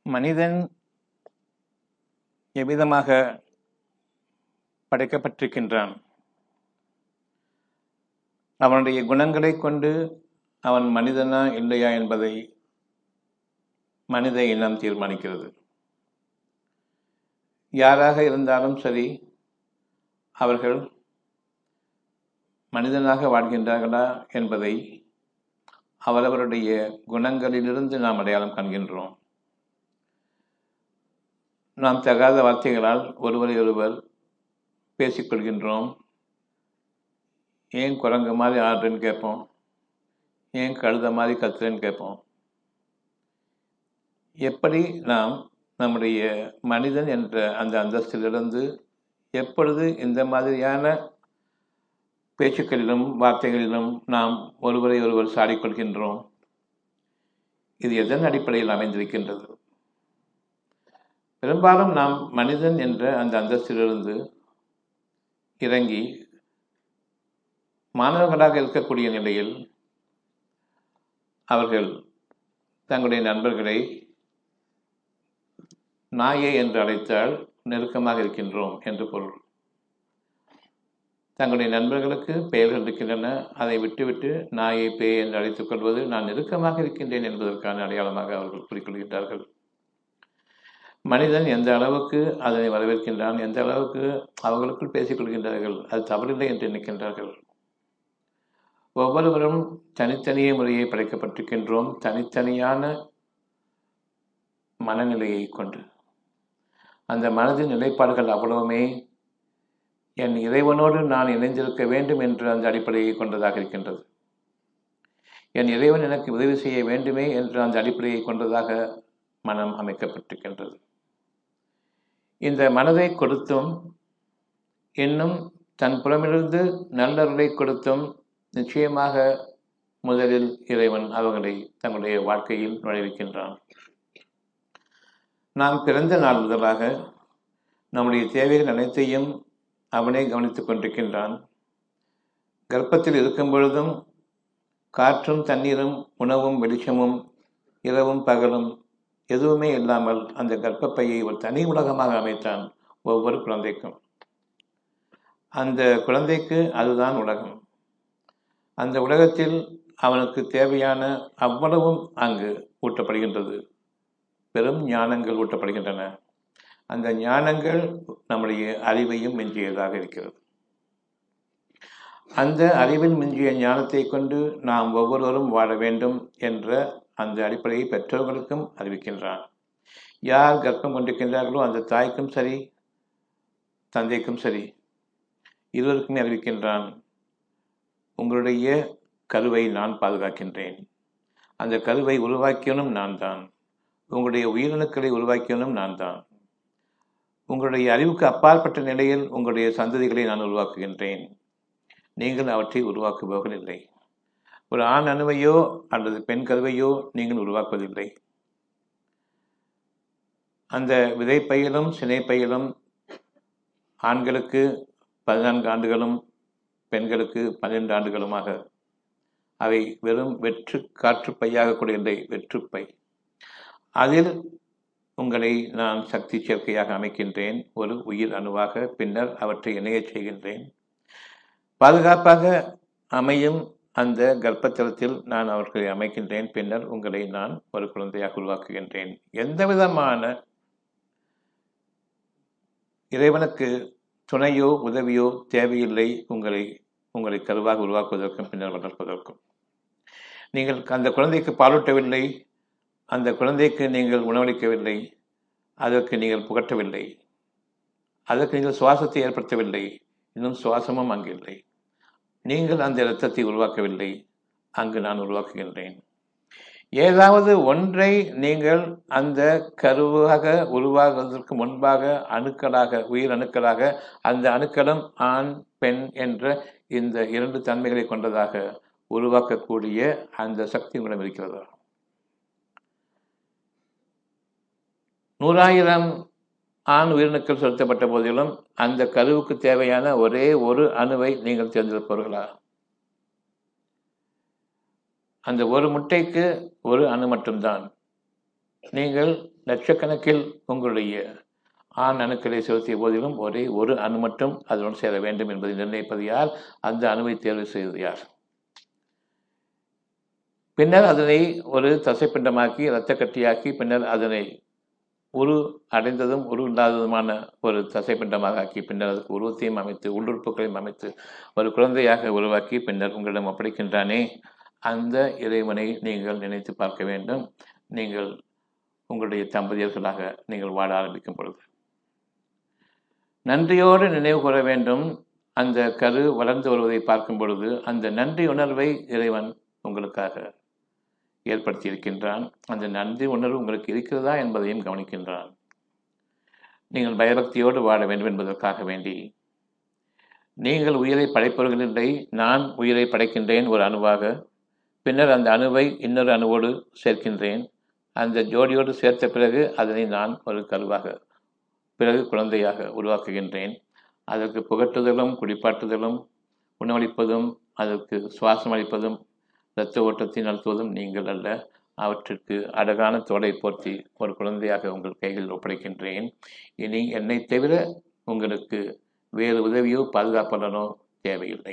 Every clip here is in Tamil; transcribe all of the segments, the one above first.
மனிதன் எவ்விதமாக படைக்கப்பட்டிருக்கின்றான் அவனுடைய குணங்களை கொண்டு அவன் மனிதனா இல்லையா என்பதை மனித இனம் தீர்மானிக்கிறது யாராக இருந்தாலும் சரி அவர்கள் மனிதனாக வாழ்கின்றார்களா என்பதை அவரவருடைய குணங்களிலிருந்து நாம் அடையாளம் காண்கின்றோம் நாம் தகாத வார்த்தைகளால் ஒருவரை ஒருவர் பேசிக்கொள்கின்றோம் ஏன் குரங்கு மாதிரி ஆடுறேன்னு கேட்போம் ஏன் கழுத மாதிரி கத்துறேன்னு கேட்போம் எப்படி நாம் நம்முடைய மனிதன் என்ற அந்த அந்தஸ்திலிருந்து எப்பொழுது இந்த மாதிரியான பேச்சுக்களிலும் வார்த்தைகளிலும் நாம் ஒருவரை ஒருவர் சாடிக்கொள்கின்றோம் இது எதன் அடிப்படையில் அமைந்திருக்கின்றது பெரும்பாலும் நாம் மனிதன் என்ற அந்த அந்தஸ்திலிருந்து இறங்கி மாணவர்களாக இருக்கக்கூடிய நிலையில் அவர்கள் தங்களுடைய நண்பர்களை நாயே என்று அழைத்தால் நெருக்கமாக இருக்கின்றோம் என்று பொருள் தங்களுடைய நண்பர்களுக்கு பெயர்கள் இருக்கின்றன அதை விட்டுவிட்டு நாயை பேய் என்று அழைத்துக் கொள்வது நான் நெருக்கமாக இருக்கின்றேன் என்பதற்கான அடையாளமாக அவர்கள் குறிக்கொள்கின்றார்கள் மனிதன் எந்த அளவுக்கு அதனை வரவேற்கின்றான் எந்த அளவுக்கு அவர்களுக்குள் பேசிக் கொள்கின்றார்கள் அது தவறில்லை என்று நினைக்கின்றார்கள் ஒவ்வொருவரும் தனித்தனியே முறையை படைக்கப்பட்டிருக்கின்றோம் தனித்தனியான மனநிலையை கொண்டு அந்த மனதின் நிலைப்பாடுகள் அவ்வளவுமே என் இறைவனோடு நான் இணைந்திருக்க வேண்டும் என்ற அந்த அடிப்படையை கொண்டதாக இருக்கின்றது என் இறைவன் எனக்கு உதவி செய்ய வேண்டுமே என்ற அந்த அடிப்படையை கொண்டதாக மனம் அமைக்கப்பட்டிருக்கின்றது இந்த மனதை கொடுத்தும் இன்னும் தன் புறமிலிருந்து நல்லருளை கொடுத்தும் நிச்சயமாக முதலில் இறைவன் அவர்களை தங்களுடைய வாழ்க்கையில் நுழைவிக்கின்றான் நாம் பிறந்த நாள் முதலாக நம்முடைய தேவைகள் அனைத்தையும் அவனே கவனித்துக் கொண்டிருக்கின்றான் கர்ப்பத்தில் இருக்கும் பொழுதும் காற்றும் தண்ணீரும் உணவும் வெளிச்சமும் இரவும் பகலும் எதுவுமே இல்லாமல் அந்த கர்ப்பப்பையை ஒரு தனி உலகமாக அமைத்தான் ஒவ்வொரு குழந்தைக்கும் அந்த குழந்தைக்கு அதுதான் உலகம் அந்த உலகத்தில் அவனுக்கு தேவையான அவ்வளவும் அங்கு ஊட்டப்படுகின்றது பெரும் ஞானங்கள் ஊட்டப்படுகின்றன அந்த ஞானங்கள் நம்முடைய அறிவையும் மிஞ்சியதாக இருக்கிறது அந்த அறிவில் மிஞ்சிய ஞானத்தை கொண்டு நாம் ஒவ்வொருவரும் வாழ வேண்டும் என்ற அந்த அடிப்படையை பெற்றோர்களுக்கும் அறிவிக்கின்றான் யார் கர்ப்பம் கொண்டிருக்கின்றார்களோ அந்த தாய்க்கும் சரி தந்தைக்கும் சரி இருவருக்குமே அறிவிக்கின்றான் உங்களுடைய கருவை நான் பாதுகாக்கின்றேன் அந்த கருவை உருவாக்கியவனும் நான் தான் உங்களுடைய உயிரணுக்களை உருவாக்கியவனும் நான் தான் உங்களுடைய அறிவுக்கு அப்பாற்பட்ட நிலையில் உங்களுடைய சந்ததிகளை நான் உருவாக்குகின்றேன் நீங்கள் அவற்றை உருவாக்குபவர்கள் இல்லை ஒரு ஆண் அணுவையோ அல்லது பெண் கருவையோ நீங்கள் உருவாக்குவதில்லை அந்த விதைப்பையிலும் சினைப்பையிலும் ஆண்களுக்கு பதினான்கு ஆண்டுகளும் பெண்களுக்கு பன்னிரண்டு ஆண்டுகளுமாக அவை வெறும் வெற்று காற்று பையாக கூட இல்லை வெற்றுப்பை அதில் உங்களை நான் சக்தி சேர்க்கையாக அமைக்கின்றேன் ஒரு உயிர் அணுவாக பின்னர் அவற்றை இணையச் செய்கின்றேன் பாதுகாப்பாக அமையும் அந்த கர்ப்பத்தலத்தில் நான் அவர்களை அமைக்கின்றேன் பின்னர் உங்களை நான் ஒரு குழந்தையாக உருவாக்குகின்றேன் எந்த விதமான இறைவனுக்கு துணையோ உதவியோ தேவையில்லை உங்களை உங்களை கருவாக உருவாக்குவதற்கும் பின்னர் வளர்ப்பதற்கும் நீங்கள் அந்த குழந்தைக்கு பாலூட்டவில்லை அந்த குழந்தைக்கு நீங்கள் உணவளிக்கவில்லை அதற்கு நீங்கள் புகட்டவில்லை அதற்கு நீங்கள் சுவாசத்தை ஏற்படுத்தவில்லை இன்னும் சுவாசமும் அங்கு இல்லை நீங்கள் அந்த இரத்தத்தை உருவாக்கவில்லை அங்கு நான் உருவாக்குகின்றேன் ஏதாவது ஒன்றை நீங்கள் அந்த கருவாக உருவாகுவதற்கு முன்பாக அணுக்களாக உயிர் அணுக்களாக அந்த அணுக்களும் ஆண் பெண் என்ற இந்த இரண்டு தன்மைகளை கொண்டதாக உருவாக்கக்கூடிய அந்த சக்தி உங்களிடம் இருக்கிறதா நூறாயிரம் ஆண் உயிரணுக்கள் செலுத்தப்பட்ட போதிலும் அந்த கருவுக்கு தேவையான ஒரே ஒரு அணுவை நீங்கள் தேர்ந்தெடுப்பவர்களா அந்த ஒரு முட்டைக்கு ஒரு அணு மட்டும்தான் நீங்கள் லட்சக்கணக்கில் உங்களுடைய ஆண் அணுக்களை செலுத்திய போதிலும் ஒரே ஒரு அணு மட்டும் அதனுடன் சேர வேண்டும் என்பதை நிர்ணயிப்பது யார் அந்த அணுவை தேர்வு செய்வது யார் பின்னர் அதனை ஒரு தசைப்பிண்டமாக்கி இரத்த கட்டியாக்கி பின்னர் அதனை உரு அடைந்ததும் உரு இல்லாததுமான ஒரு தசைப்பிண்டமாக ஆக்கி பின்னர் அதுக்கு உருவத்தையும் அமைத்து உள்ளுறுப்புகளையும் அமைத்து ஒரு குழந்தையாக உருவாக்கி பின்னர் உங்களிடம் ஒப்படைக்கின்றானே அந்த இறைவனை நீங்கள் நினைத்து பார்க்க வேண்டும் நீங்கள் உங்களுடைய தம்பதியர்களாக நீங்கள் வாழ ஆரம்பிக்கும் பொழுது நன்றியோடு நினைவு கூற வேண்டும் அந்த கரு வளர்ந்து வருவதை பார்க்கும் பொழுது அந்த நன்றி உணர்வை இறைவன் உங்களுக்காக ஏற்படுத்தி இருக்கின்றான் அந்த நன்றி உணர்வு உங்களுக்கு இருக்கிறதா என்பதையும் கவனிக்கின்றான் நீங்கள் பயபக்தியோடு வாழ வேண்டும் என்பதற்காக வேண்டி நீங்கள் உயிரை படைப்பவர்கள் இல்லை நான் உயிரை படைக்கின்றேன் ஒரு அணுவாக பின்னர் அந்த அணுவை இன்னொரு அணுவோடு சேர்க்கின்றேன் அந்த ஜோடியோடு சேர்த்த பிறகு அதனை நான் ஒரு கருவாக பிறகு குழந்தையாக உருவாக்குகின்றேன் அதற்கு புகட்டுதலும் குடிப்பாட்டுதலும் உணவளிப்பதும் அதற்கு சுவாசம் அளிப்பதும் இரத்த ஓட்டத்தை நடத்துவதும் நீங்கள் அல்ல அவற்றிற்கு அழகான தோலை போர்த்தி ஒரு குழந்தையாக உங்கள் கைகளில் ஒப்படைக்கின்றேன் இனி என்னை தவிர உங்களுக்கு வேறு உதவியோ பாதுகாப்பாளனோ தேவையில்லை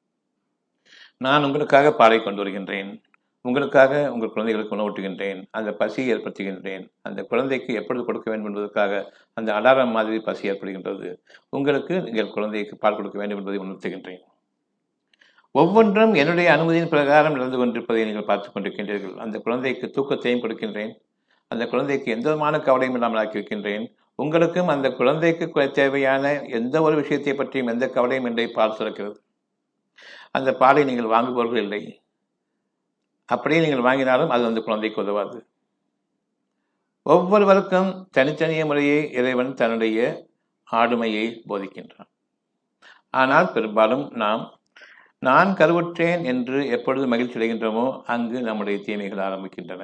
நான் உங்களுக்காக பாலை கொண்டு வருகின்றேன் உங்களுக்காக உங்கள் குழந்தைகளுக்கு உணவூட்டுகின்றேன் அந்த பசியை ஏற்படுத்துகின்றேன் அந்த குழந்தைக்கு எப்பொழுது கொடுக்க வேண்டும் என்பதற்காக அந்த அலாரம் மாதிரி பசி ஏற்படுகின்றது உங்களுக்கு நீங்கள் குழந்தைக்கு பால் கொடுக்க வேண்டும் என்பதை உணர்த்துகின்றேன் ஒவ்வொன்றும் என்னுடைய அனுமதியின் பிரகாரம் நடந்து கொண்டிருப்பதை நீங்கள் பார்த்துக் கொண்டிருக்கின்றீர்கள் அந்த குழந்தைக்கு தூக்கத்தையும் கொடுக்கின்றேன் அந்த குழந்தைக்கு எந்த விதமான கவலையும் இல்லாமல் ஆக்கியிருக்கின்றேன் உங்களுக்கும் அந்த குழந்தைக்கு தேவையான எந்த ஒரு விஷயத்தை பற்றியும் எந்த கவலையும் இல்லை பால் சுரக்கிறது அந்த பாலை நீங்கள் வாங்குபவர்கள் இல்லை அப்படியே நீங்கள் வாங்கினாலும் அது அந்த குழந்தைக்கு உதவாது ஒவ்வொருவருக்கும் தனித்தனிய முறையை இறைவன் தன்னுடைய ஆளுமையை போதிக்கின்றான் ஆனால் பெரும்பாலும் நாம் நான் கருவுற்றேன் என்று எப்பொழுது மகிழ்ச்சி அடைகின்றோமோ அங்கு நம்முடைய தீமைகள் ஆரம்பிக்கின்றன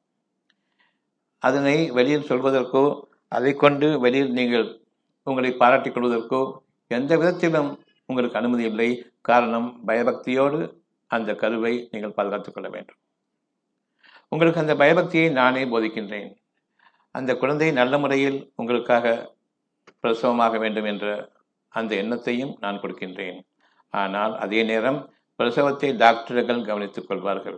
அதனை வெளியில் சொல்வதற்கோ அதை கொண்டு வெளியில் நீங்கள் உங்களை பாராட்டிக் கொள்வதற்கோ எந்த விதத்திலும் உங்களுக்கு அனுமதி இல்லை காரணம் பயபக்தியோடு அந்த கருவை நீங்கள் பாதுகாத்துக் கொள்ள வேண்டும் உங்களுக்கு அந்த பயபக்தியை நானே போதிக்கின்றேன் அந்த குழந்தை நல்ல முறையில் உங்களுக்காக பிரசவமாக வேண்டும் என்ற அந்த எண்ணத்தையும் நான் கொடுக்கின்றேன் ஆனால் அதே நேரம் பிரசவத்தை டாக்டர்கள் கவனித்துக் கொள்வார்கள்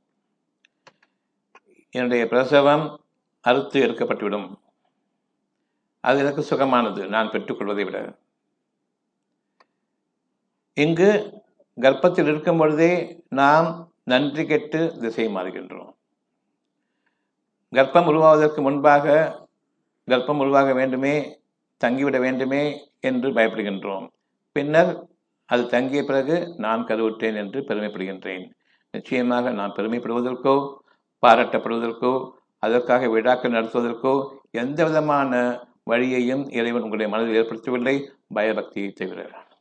என்னுடைய பிரசவம் அறுத்து எடுக்கப்பட்டுவிடும் அது எனக்கு சுகமானது நான் பெற்றுக்கொள்வதை விட இங்கு கர்ப்பத்தில் இருக்கும் பொழுதே நாம் நன்றி கெட்டு திசை மாறுகின்றோம் கர்ப்பம் உருவாவதற்கு முன்பாக கர்ப்பம் உருவாக வேண்டுமே தங்கிவிட வேண்டுமே என்று பயப்படுகின்றோம் பின்னர் அது தங்கிய பிறகு நான் கருவுற்றேன் என்று பெருமைப்படுகின்றேன் நிச்சயமாக நான் பெருமைப்படுவதற்கோ பாராட்டப்படுவதற்கோ அதற்காக விழாக்கள் நடத்துவதற்கோ எந்த விதமான வழியையும் இறைவன் உங்களுடைய மனதில் ஏற்படுத்தவில்லை பயபக்தியை தவிர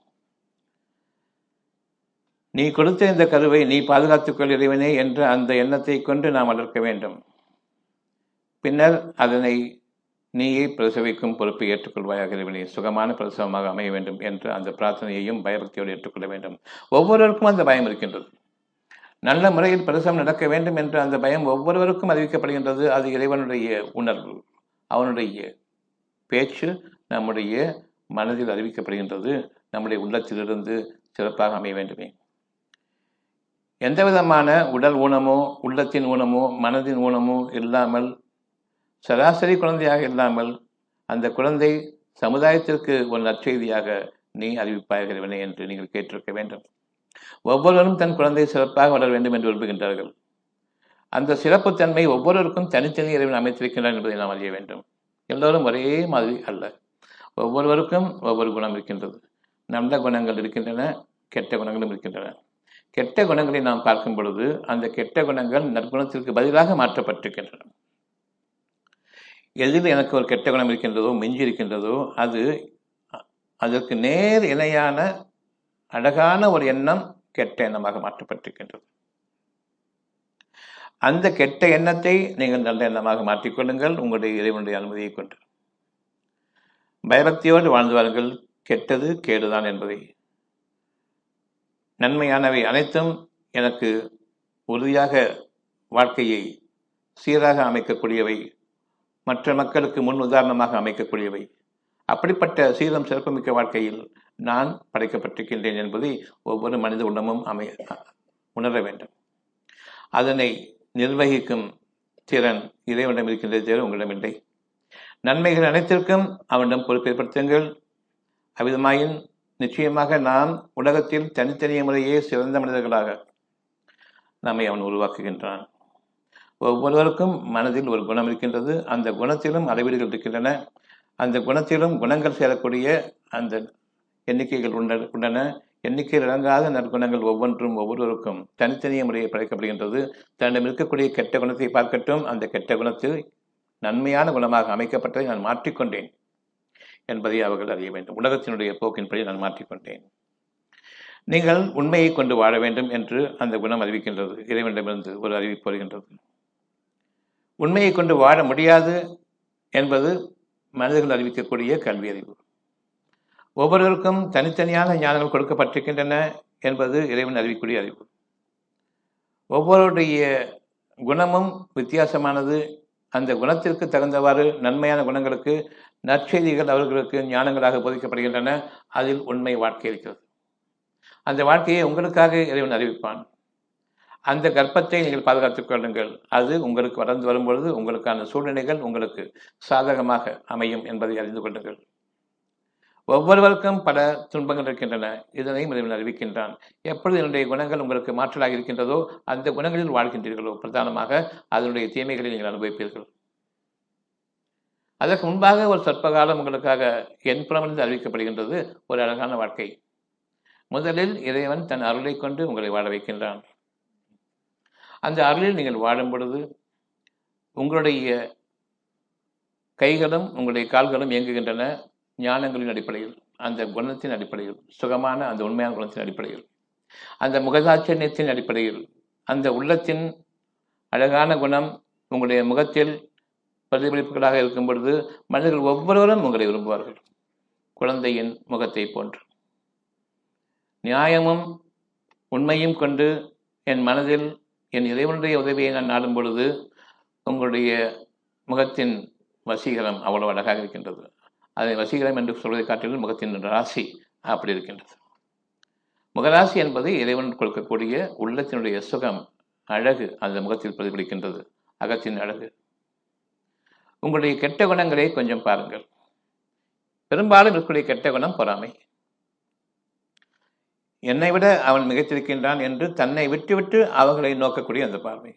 நீ கொடுத்த இந்த கருவை நீ பாதுகாத்துக்கொள் இறைவனே என்ற அந்த எண்ணத்தை கொண்டு நாம் வளர்க்க வேண்டும் பின்னர் அதனை நீயே பிரசவிக்கும் பொறுப்பை ஏற்றுக்கொள்வாயாக இறைவனே சுகமான பிரசவமாக அமைய வேண்டும் என்ற அந்த பிரார்த்தனையையும் பயபக்தியோடு ஏற்றுக்கொள்ள வேண்டும் ஒவ்வொருவருக்கும் அந்த பயம் இருக்கின்றது நல்ல முறையில் பிரசவம் நடக்க வேண்டும் என்ற அந்த பயம் ஒவ்வொருவருக்கும் அறிவிக்கப்படுகின்றது அது இறைவனுடைய உணர்வு அவனுடைய பேச்சு நம்முடைய மனதில் அறிவிக்கப்படுகின்றது நம்முடைய உள்ளத்திலிருந்து சிறப்பாக அமைய வேண்டுமே எந்த விதமான உடல் ஊனமோ உள்ளத்தின் ஊனமோ மனதின் ஊனமோ இல்லாமல் சராசரி குழந்தையாக இல்லாமல் அந்த குழந்தை சமுதாயத்திற்கு ஒரு நற்செய்தியாக நீ அறிவிப்பாய்கிறவனே என்று நீங்கள் கேட்டிருக்க வேண்டும் ஒவ்வொருவரும் தன் குழந்தை சிறப்பாக வளர வேண்டும் என்று விரும்புகின்றார்கள் அந்த சிறப்புத்தன்மை ஒவ்வொருவருக்கும் தனித்தனி இறைவன் அமைத்திருக்கின்றான் என்பதை நாம் அறிய வேண்டும் எல்லோரும் ஒரே மாதிரி அல்ல ஒவ்வொருவருக்கும் ஒவ்வொரு குணம் இருக்கின்றது நல்ல குணங்கள் இருக்கின்றன கெட்ட குணங்களும் இருக்கின்றன கெட்ட குணங்களை நாம் பார்க்கும் பொழுது அந்த கெட்ட குணங்கள் நற்குணத்திற்கு பதிலாக மாற்றப்பட்டிருக்கின்றன எதில் எனக்கு ஒரு கெட்ட குணம் இருக்கின்றதோ மிஞ்சி இருக்கின்றதோ அது அதற்கு நேர் இணையான அழகான ஒரு எண்ணம் கெட்ட எண்ணமாக மாற்றப்பட்டிருக்கின்றது அந்த கெட்ட எண்ணத்தை நீங்கள் நல்ல எண்ணமாக மாற்றிக்கொள்ளுங்கள் உங்களுடைய இறைவனுடைய அனுமதியை கொண்டு பயபக்தியோடு வாழ்ந்து வாருங்கள் கெட்டது கேடுதான் என்பதை நன்மையானவை அனைத்தும் எனக்கு உறுதியாக வாழ்க்கையை சீராக அமைக்கக்கூடியவை மற்ற மக்களுக்கு முன் உதாரணமாக அமைக்கக்கூடியவை அப்படிப்பட்ட சீரம் சிறப்புமிக்க வாழ்க்கையில் நான் படைக்கப்பட்டிருக்கின்றேன் என்பதை ஒவ்வொரு மனித உள்ளமும் அமை உணர வேண்டும் அதனை நிர்வகிக்கும் திறன் இறைவனிடம் இருக்கின்றது தவிர உங்களிடமில்லை நன்மைகள் அனைத்திற்கும் அவனிடம் பொறுப்பேற்படுத்துங்கள் அவ்விதமாயின் நிச்சயமாக நாம் உலகத்தில் தனித்தனிய முறையே சிறந்த மனிதர்களாக நம்மை அவன் உருவாக்குகின்றான் ஒவ்வொருவருக்கும் மனதில் ஒரு குணம் இருக்கின்றது அந்த குணத்திலும் அளவீடுகள் இருக்கின்றன அந்த குணத்திலும் குணங்கள் சேரக்கூடிய அந்த எண்ணிக்கைகள் உண்ட உள்ளன எண்ணிக்கையில் இறங்காத நற்குணங்கள் ஒவ்வொன்றும் ஒவ்வொருவருக்கும் தனித்தனிய முறையை படைக்கப்படுகின்றது தன்னிடம் இருக்கக்கூடிய கெட்ட குணத்தை பார்க்கட்டும் அந்த கெட்ட குணத்தில் நன்மையான குணமாக அமைக்கப்பட்டதை நான் மாற்றிக்கொண்டேன் என்பதை அவர்கள் அறிய வேண்டும் உலகத்தினுடைய போக்கின்படி நான் மாற்றிக்கொண்டேன் நீங்கள் உண்மையை கொண்டு வாழ வேண்டும் என்று அந்த குணம் அறிவிக்கின்றது இறைவனிடமிருந்து ஒரு அறிவிப்பு வருகின்றது உண்மையை கொண்டு வாழ முடியாது என்பது மனிதர்கள் அறிவிக்கக்கூடிய கல்வி அறிவு ஒவ்வொருவருக்கும் தனித்தனியான ஞானங்கள் கொடுக்கப்பட்டிருக்கின்றன என்பது இறைவன் அறிவிக்கூடிய அறிவு ஒவ்வொருடைய குணமும் வித்தியாசமானது அந்த குணத்திற்கு தகுந்தவாறு நன்மையான குணங்களுக்கு நற்செய்திகள் அவர்களுக்கு ஞானங்களாக போதிக்கப்படுகின்றன அதில் உண்மை வாழ்க்கை இருக்கிறது அந்த வாழ்க்கையை உங்களுக்காக இறைவன் அறிவிப்பான் அந்த கர்ப்பத்தை நீங்கள் பாதுகாத்துக் கொள்ளுங்கள் அது உங்களுக்கு வளர்ந்து வரும்பொழுது உங்களுக்கான சூழ்நிலைகள் உங்களுக்கு சாதகமாக அமையும் என்பதை அறிந்து கொள்ளுங்கள் ஒவ்வொருவருக்கும் பல துன்பங்கள் இருக்கின்றன இதனையும் இறைவன் அறிவிக்கின்றான் எப்பொழுது என்னுடைய குணங்கள் உங்களுக்கு மாற்றலாக இருக்கின்றதோ அந்த குணங்களில் வாழ்கின்றீர்களோ பிரதானமாக அதனுடைய தீமைகளை நீங்கள் அனுபவிப்பீர்கள் அதற்கு முன்பாக ஒரு சொற்ப காலம் உங்களுக்காக என் புறமிருந்து அறிவிக்கப்படுகின்றது ஒரு அழகான வாழ்க்கை முதலில் இறைவன் தன் அருளை கொண்டு உங்களை வாழ வைக்கின்றான் அந்த அருளில் நீங்கள் வாழும் பொழுது உங்களுடைய கைகளும் உங்களுடைய கால்களும் இயங்குகின்றன ஞானங்களின் அடிப்படையில் அந்த குணத்தின் அடிப்படையில் சுகமான அந்த உண்மையான குணத்தின் அடிப்படையில் அந்த முகதாட்சண்யத்தின் அடிப்படையில் அந்த உள்ளத்தின் அழகான குணம் உங்களுடைய முகத்தில் பிரதிபலிப்புகளாக இருக்கும் பொழுது மனிதர்கள் ஒவ்வொருவரும் உங்களை விரும்புவார்கள் குழந்தையின் முகத்தை போன்று நியாயமும் உண்மையும் கொண்டு என் மனதில் என் இறைவனுடைய உதவியை நான் நாடும் பொழுது உங்களுடைய முகத்தின் வசீகரம் அவ்வளவு அழகாக இருக்கின்றது அதை வசீகரம் என்று சொல்வதை காட்டிலும் முகத்தின் ராசி அப்படி இருக்கின்றது முகராசி என்பது இறைவன் கொடுக்கக்கூடிய உள்ளத்தினுடைய சுகம் அழகு அந்த முகத்தில் பிரதிபலிக்கின்றது அகத்தின் அழகு உங்களுடைய கெட்ட குணங்களை கொஞ்சம் பாருங்கள் பெரும்பாலும் இருக்கக்கூடிய கெட்ட குணம் பொறாமை என்னை விட அவன் மிகைத்திருக்கின்றான் என்று தன்னை விட்டுவிட்டு அவர்களை நோக்கக்கூடிய அந்த பார்வை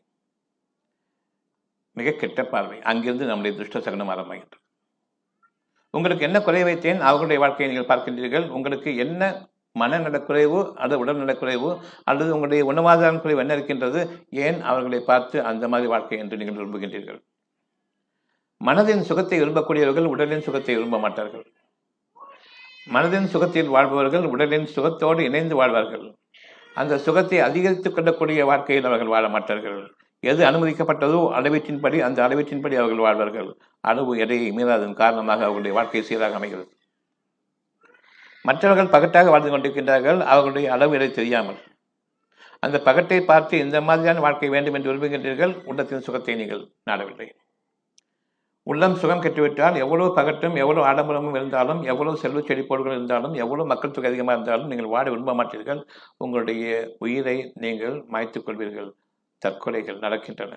மிக கெட்ட பார்வை அங்கிருந்து நம்முடைய துஷ்ட சகனம் ஆரம்பமாகின்றது உங்களுக்கு என்ன குறை வைத்தேன் அவர்களுடைய வாழ்க்கையை நீங்கள் பார்க்கின்றீர்கள் உங்களுக்கு என்ன மனநலக்குறைவு அல்லது உடல்நலக்குறைவு அல்லது உங்களுடைய உணவாதார குறைவு என்ன இருக்கின்றது ஏன் அவர்களை பார்த்து அந்த மாதிரி வாழ்க்கை என்று நீங்கள் விரும்புகின்றீர்கள் மனதின் சுகத்தை விரும்பக்கூடியவர்கள் உடலின் சுகத்தை விரும்ப மாட்டார்கள் மனதின் சுகத்தில் வாழ்பவர்கள் உடலின் சுகத்தோடு இணைந்து வாழ்வார்கள் அந்த சுகத்தை அதிகரித்துக் கொள்ளக்கூடிய வாழ்க்கையில் அவர்கள் வாழ மாட்டார்கள் எது அனுமதிக்கப்பட்டதோ அளவீட்டின்படி அந்த அளவீட்டின்படி அவர்கள் வாழ்வார்கள் அளவு எடையை மீறாதன் காரணமாக அவர்களுடைய வாழ்க்கை சீராக அமைகிறது மற்றவர்கள் பகட்டாக வாழ்ந்து கொண்டிருக்கின்றார்கள் அவர்களுடைய அளவு எடை தெரியாமல் அந்த பகட்டை பார்த்து இந்த மாதிரியான வாழ்க்கை வேண்டும் என்று விரும்புகின்றீர்கள் உள்ளத்தின் சுகத்தை நீங்கள் நாடவில்லை உள்ளம் சுகம் கெட்டுவிட்டால் எவ்வளவு பகட்டும் எவ்வளவு ஆடம்பரமும் இருந்தாலும் எவ்வளவு செல்வ செழிப்போடுகள் இருந்தாலும் எவ்வளவு மக்கள் தொகை அதிகமாக இருந்தாலும் நீங்கள் வாட விரும்ப மாட்டீர்கள் உங்களுடைய உயிரை நீங்கள் மாய்த்துக் கொள்வீர்கள் தற்கொலைகள் நடக்கின்றன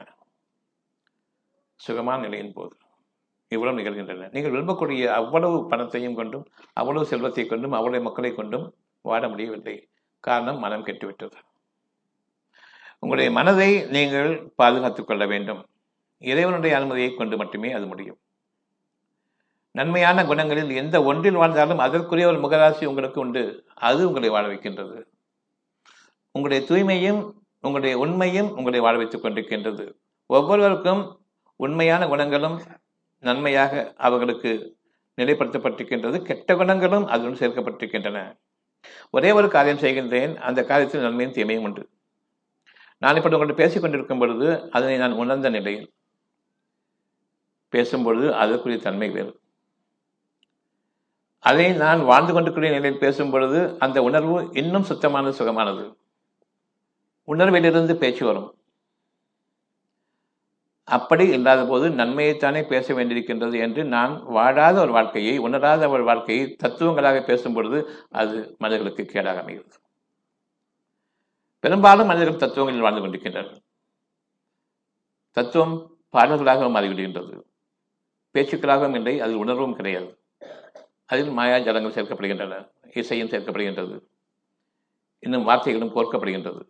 சுகமான நிலையின் போது இவ்வளவு நிகழ்கின்றன நீங்கள் விரும்பக்கூடிய அவ்வளவு பணத்தையும் கொண்டும் அவ்வளவு செல்வத்தை கொண்டும் அவ்வளவு மக்களை கொண்டும் வாட முடியவில்லை காரணம் மனம் கெட்டுவிட்டது உங்களுடைய மனதை நீங்கள் பாதுகாத்துக் கொள்ள வேண்டும் இறைவனுடைய அனுமதியை கொண்டு மட்டுமே அது முடியும் நன்மையான குணங்களில் எந்த ஒன்றில் வாழ்ந்தாலும் அதற்குரிய ஒரு முகராசி உங்களுக்கு உண்டு அது உங்களை வாழ வைக்கின்றது உங்களுடைய தூய்மையும் உங்களுடைய உண்மையும் உங்களை வாழ வைத்துக் கொண்டிருக்கின்றது ஒவ்வொருவருக்கும் உண்மையான குணங்களும் நன்மையாக அவர்களுக்கு நிலைப்படுத்தப்பட்டிருக்கின்றது கெட்ட குணங்களும் அதனுடன் சேர்க்கப்பட்டிருக்கின்றன ஒரே ஒரு காரியம் செய்கின்றேன் அந்த காரியத்தில் நன்மையும் தீமையும் உண்டு நான் இப்படி உங்கள்கிட்ட பேசிக் கொண்டிருக்கும் பொழுது அதனை நான் உணர்ந்த நிலையில் பேசும்பொழுது அதற்குரிய தன்மை வேறு அதை நான் வாழ்ந்து கொண்டிருக்கிற நிலையில் பேசும் பொழுது அந்த உணர்வு இன்னும் சுத்தமானது சுகமானது உணர்விலிருந்து பேச்சு வரும் அப்படி இல்லாத போது நன்மையைத்தானே பேச வேண்டியிருக்கின்றது என்று நான் வாழாத ஒரு வாழ்க்கையை உணராத ஒரு வாழ்க்கையை தத்துவங்களாக பேசும் பொழுது அது மனிதர்களுக்கு கேடாக அமைகிறது பெரும்பாலும் மனிதர்கள் தத்துவங்களில் வாழ்ந்து கொண்டிருக்கின்றனர் தத்துவம் பாடல்களாக மாறிவிடுகின்றது பேச்சுக்களாகவும் இல்லை அதில் உணர்வும் கிடையாது அதில் மாயா ஜலங்கள் சேர்க்கப்படுகின்றன இசையும் சேர்க்கப்படுகின்றது இன்னும் வார்த்தைகளும் கோர்க்கப்படுகின்றது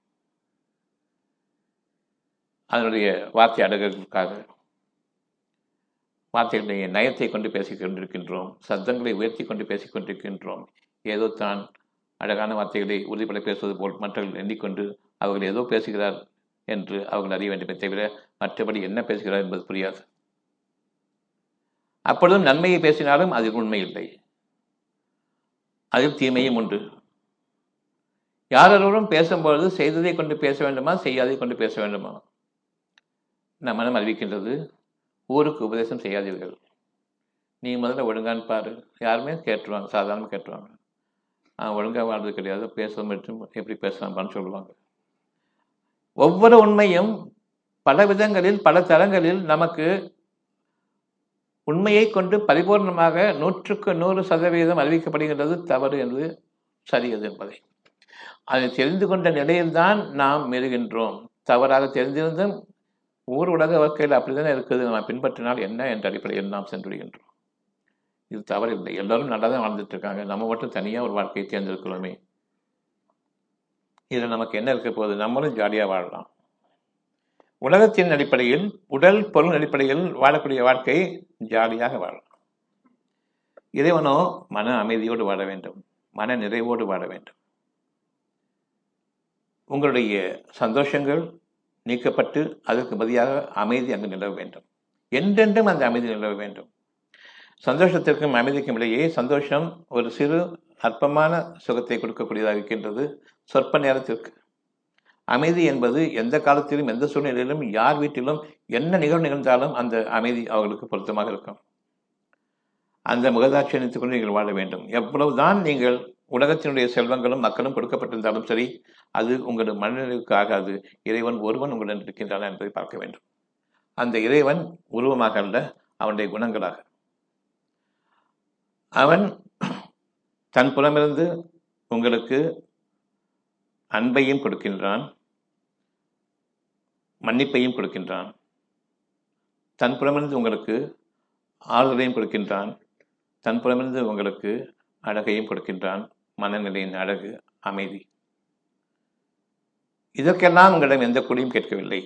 அதனுடைய வார்த்தை அடகுகளுக்காக வார்த்தைகளுடைய நயத்தை கொண்டு பேசிக் கொண்டிருக்கின்றோம் சத்தங்களை உயர்த்தி கொண்டு பேசிக் கொண்டிருக்கின்றோம் ஏதோ தான் அழகான வார்த்தைகளை உறுதிப்பட பேசுவது போல் மற்றவர்கள் எண்ணிக்கொண்டு அவர்கள் ஏதோ பேசுகிறார் என்று அவர்கள் அறிய வேண்டுமே தவிர மற்றபடி என்ன பேசுகிறார் என்பது புரியாது அப்பொழுதும் நன்மையை பேசினாலும் அதில் உண்மை இல்லை அதில் தீமையும் உண்டு யாரொருவரும் பேசும்பொழுது செய்ததை கொண்டு பேச வேண்டுமா செய்யாதை கொண்டு பேச வேண்டுமா நம் மனம் அறிவிக்கின்றது ஊருக்கு உபதேசம் செய்யாதீர்கள் நீ முதல்ல ஒழுங்கான்னு பாரு யாருமே கேட்டுருவாங்க சாதாரணமாக கேட்டுருவாங்க ஆ ஒழுங்காக வாழ்றது கிடையாது பேசுவது மட்டும் எப்படி பேசலாம்னு சொல்லுவாங்க ஒவ்வொரு உண்மையும் பல விதங்களில் பல தரங்களில் நமக்கு உண்மையை கொண்டு பரிபூர்ணமாக நூற்றுக்கு நூறு சதவீதம் அறிவிக்கப்படுகின்றது தவறு என்று சரியது என்பதை அதை தெரிந்து கொண்ட நிலையில்தான் நாம் மெருகின்றோம் தவறாக தெரிந்திருந்தும் ஊர் உலக வாழ்க்கையில் அப்படித்தானே இருக்குது நம்ம பின்பற்றினால் என்ன என்ற அடிப்படையில் நாம் சென்று விடுகின்றோம் இது தவறில்லை எல்லாரும் நல்லா தான் வாழ்ந்துட்டு இருக்காங்க நம்ம மட்டும் தனியாக ஒரு வாழ்க்கையை தேர்ந்தெடுக்கிறோமே இதில் நமக்கு என்ன இருக்க போகுது நம்மளும் ஜாலியாக வாழலாம் உலகத்தின் அடிப்படையில் உடல் பொருள் அடிப்படையில் வாழக்கூடிய வாழ்க்கை ஜாலியாக வாழலாம் இறைவனோ மன அமைதியோடு வாழ வேண்டும் மன நிறைவோடு வாழ வேண்டும் உங்களுடைய சந்தோஷங்கள் நீக்கப்பட்டு அதற்கு பதிலாக அமைதி அங்கு நிலவ வேண்டும் என்றென்றும் அந்த அமைதி நிலவ வேண்டும் சந்தோஷத்திற்கும் அமைதிக்கும் இடையே சந்தோஷம் ஒரு சிறு அற்பமான சுகத்தை கொடுக்கக்கூடியதாக இருக்கின்றது சொற்ப நேரத்திற்கு அமைதி என்பது எந்த காலத்திலும் எந்த சூழ்நிலையிலும் யார் வீட்டிலும் என்ன நிகழ்வு நிகழ்ந்தாலும் அந்த அமைதி அவர்களுக்கு பொருத்தமாக இருக்கும் அந்த முகதாட்சியத்தை கொண்டு நீங்கள் வாழ வேண்டும் எவ்வளவுதான் நீங்கள் உலகத்தினுடைய செல்வங்களும் மக்களும் கொடுக்கப்பட்டிருந்தாலும் சரி அது உங்களது மனநிலைக்கு ஆகாது இறைவன் ஒருவன் உங்களுடன் இருக்கின்றான் என்பதை பார்க்க வேண்டும் அந்த இறைவன் உருவமாக அல்ல அவனுடைய குணங்களாக அவன் தன் புலமிருந்து உங்களுக்கு அன்பையும் கொடுக்கின்றான் மன்னிப்பையும் கொடுக்கின்றான் தன் புலமிருந்து உங்களுக்கு ஆறுதலையும் கொடுக்கின்றான் தன் புலமிருந்து உங்களுக்கு அழகையும் கொடுக்கின்றான் மனநிலையின் அழகு அமைதி இதற்கெல்லாம் உங்களிடம் எந்த குடியும் கேட்கவில்லை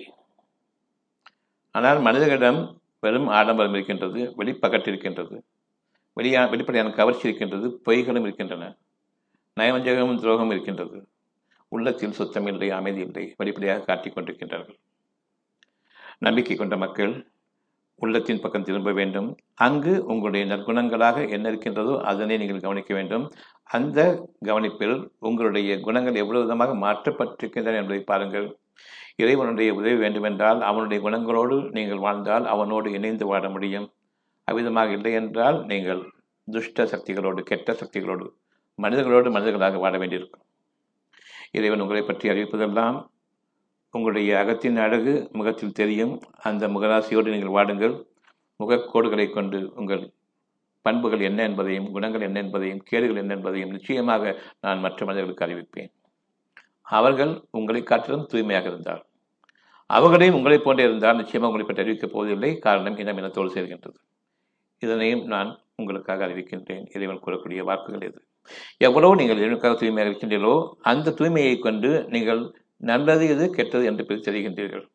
ஆனால் மனிதர்களிடம் வெறும் ஆடம்பரம் இருக்கின்றது வெளிப்பகட்டு இருக்கின்றது வெளியா வெளிப்படையான கவர்ச்சி இருக்கின்றது பொய்களும் இருக்கின்றன நயவஞ்சகமும் துரோகம் இருக்கின்றது உள்ளத்தில் சுத்தம் இல்லை அமைதி இல்லை வெளிப்படையாக காட்டிக் கொண்டிருக்கின்றார்கள் நம்பிக்கை கொண்ட மக்கள் உள்ளத்தின் பக்கம் திரும்ப வேண்டும் அங்கு உங்களுடைய நற்குணங்களாக என்ன இருக்கின்றதோ அதனை நீங்கள் கவனிக்க வேண்டும் அந்த கவனிப்பில் உங்களுடைய குணங்கள் எவ்வளவு விதமாக மாற்றப்பட்டிருக்கின்றன என்பதை பாருங்கள் இறைவனுடைய உதவி வேண்டுமென்றால் அவனுடைய குணங்களோடு நீங்கள் வாழ்ந்தால் அவனோடு இணைந்து வாழ முடியும் அவ்விதமாக இல்லை என்றால் நீங்கள் துஷ்ட சக்திகளோடு கெட்ட சக்திகளோடு மனிதர்களோடு மனிதர்களாக வாழ வேண்டியிருக்கும் இறைவன் உங்களை பற்றி அறிவிப்பதெல்லாம் உங்களுடைய அகத்தின் அழகு முகத்தில் தெரியும் அந்த முகராசியோடு நீங்கள் வாடுங்கள் முகக்கோடுகளை கொண்டு உங்கள் பண்புகள் என்ன என்பதையும் குணங்கள் என்ன என்பதையும் கேடுகள் என்ன என்பதையும் நிச்சயமாக நான் மற்ற மனிதர்களுக்கு அறிவிப்பேன் அவர்கள் உங்களை காட்டிலும் தூய்மையாக இருந்தார் அவர்களையும் உங்களைப் போன்றே இருந்தால் நிச்சயமாக உங்களை பற்றி அறிவிக்கப் போவதில்லை காரணம் இனம் இனத்தோடு சேர்கின்றது இதனையும் நான் உங்களுக்காக அறிவிக்கின்றேன் இறைவன் கூறக்கூடிய வாக்குகள் எது எவ்வளவு நீங்கள் இறைவனுக்காக தூய்மையாக இருக்கின்றீர்களோ அந்த தூய்மையை கொண்டு நீங்கள் நல்லது எது கெட்டது என்று பிரித்தறிகின்றீர்கள்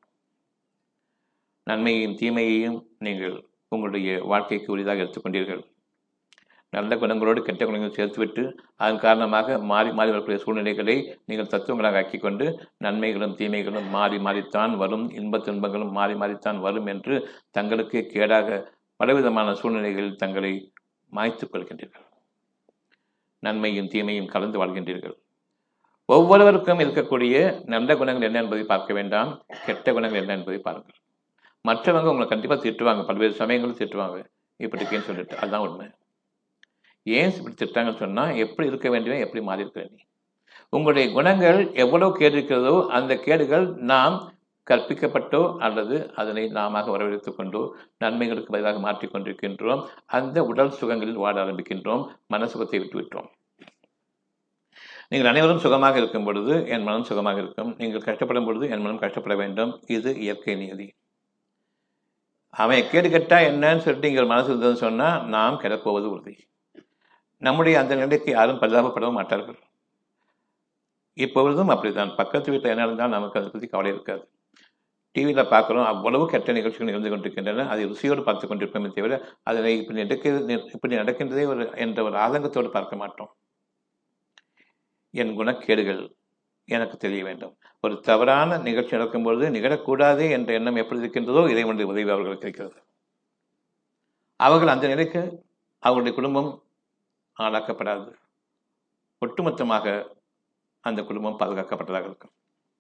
நன்மையையும் தீமையையும் நீங்கள் உங்களுடைய வாழ்க்கைக்கு உரிதாக எடுத்துக்கொண்டீர்கள் நல்ல குணங்களோடு கெட்ட குணங்கள் சேர்த்துவிட்டு அதன் காரணமாக மாறி மாறி வரக்கூடிய சூழ்நிலைகளை நீங்கள் தத்துவங்களாக ஆக்கிக்கொண்டு நன்மைகளும் தீமைகளும் மாறி மாறித்தான் வரும் இன்பத் துன்பங்களும் மாறி மாறித்தான் வரும் என்று தங்களுக்கு கேடாக பலவிதமான சூழ்நிலைகளில் தங்களை மாய்த்துக் கொள்கின்றீர்கள் நன்மையும் தீமையும் கலந்து வாழ்கின்றீர்கள் ஒவ்வொருவருக்கும் இருக்கக்கூடிய நல்ல குணங்கள் என்ன என்பதை பார்க்க வேண்டாம் கெட்ட குணங்கள் என்ன என்பதை பாருங்கள் மற்றவங்க உங்களை கண்டிப்பாக திட்டுவாங்க பல்வேறு சமயங்களும் திட்டுவாங்க இப்படி இருக்கேன்னு சொல்லிட்டு அதுதான் உண்மை ஏன் இப்படி திட்டாங்கன்னு சொன்னால் எப்படி இருக்க வேண்டியவன் எப்படி மாறி இருக்க நீ உங்களுடைய குணங்கள் எவ்வளவு கேடு இருக்கிறதோ அந்த கேடுகள் நாம் கற்பிக்கப்பட்டோ அல்லது அதனை நாம வரவழைத்துக் கொண்டோ நன்மைகளுக்கு பதிலாக மாற்றிக் கொண்டிருக்கின்றோம் அந்த உடல் சுகங்களில் வாட ஆரம்பிக்கின்றோம் மனசுகத்தை விட்டுவிட்டோம் நீங்கள் அனைவரும் சுகமாக இருக்கும் பொழுது என் மனம் சுகமாக இருக்கும் நீங்கள் கஷ்டப்படும் பொழுது என் மனம் கஷ்டப்பட வேண்டும் இது இயற்கை நியதி அவன் கேடு கெட்டா என்னன்னு சொல்லிட்டு நீங்கள் மனசு இருந்ததுன்னு சொன்னால் நாம் கிடப்போவது உறுதி நம்முடைய அந்த நிலைக்கு யாரும் பரிதாபப்படவும் மாட்டார்கள் இப்பொழுதும் அப்படித்தான் பக்கத்து வீட்டில் என்ன இருந்தாலும் நமக்கு அதை பற்றி கவலை இருக்காது டிவியில் பார்க்குறோம் அவ்வளவு கெட்ட நிகழ்ச்சிகள் இருந்து கொண்டிருக்கின்றன அதை ருசியோடு பார்த்து கொண்டிருப்போமே தவிர அதனை இப்படி நடக்கிறது இப்படி நடக்கின்றதே ஒரு என்ற ஒரு ஆதங்கத்தோடு பார்க்க மாட்டோம் என் குணக்கேடுகள் எனக்கு தெரிய வேண்டும் ஒரு தவறான நிகழ்ச்சி நடக்கும்பொழுது நிகழக்கூடாது என்ற எண்ணம் எப்படி இருக்கின்றதோ இறைவனுடைய உதவி அவர்களுக்கு இருக்கிறது அவர்கள் அந்த நிலைக்கு அவர்களுடைய குடும்பம் ஆளாக்கப்படாது ஒட்டுமொத்தமாக அந்த குடும்பம் பாதுகாக்கப்பட்டதாக இருக்கும்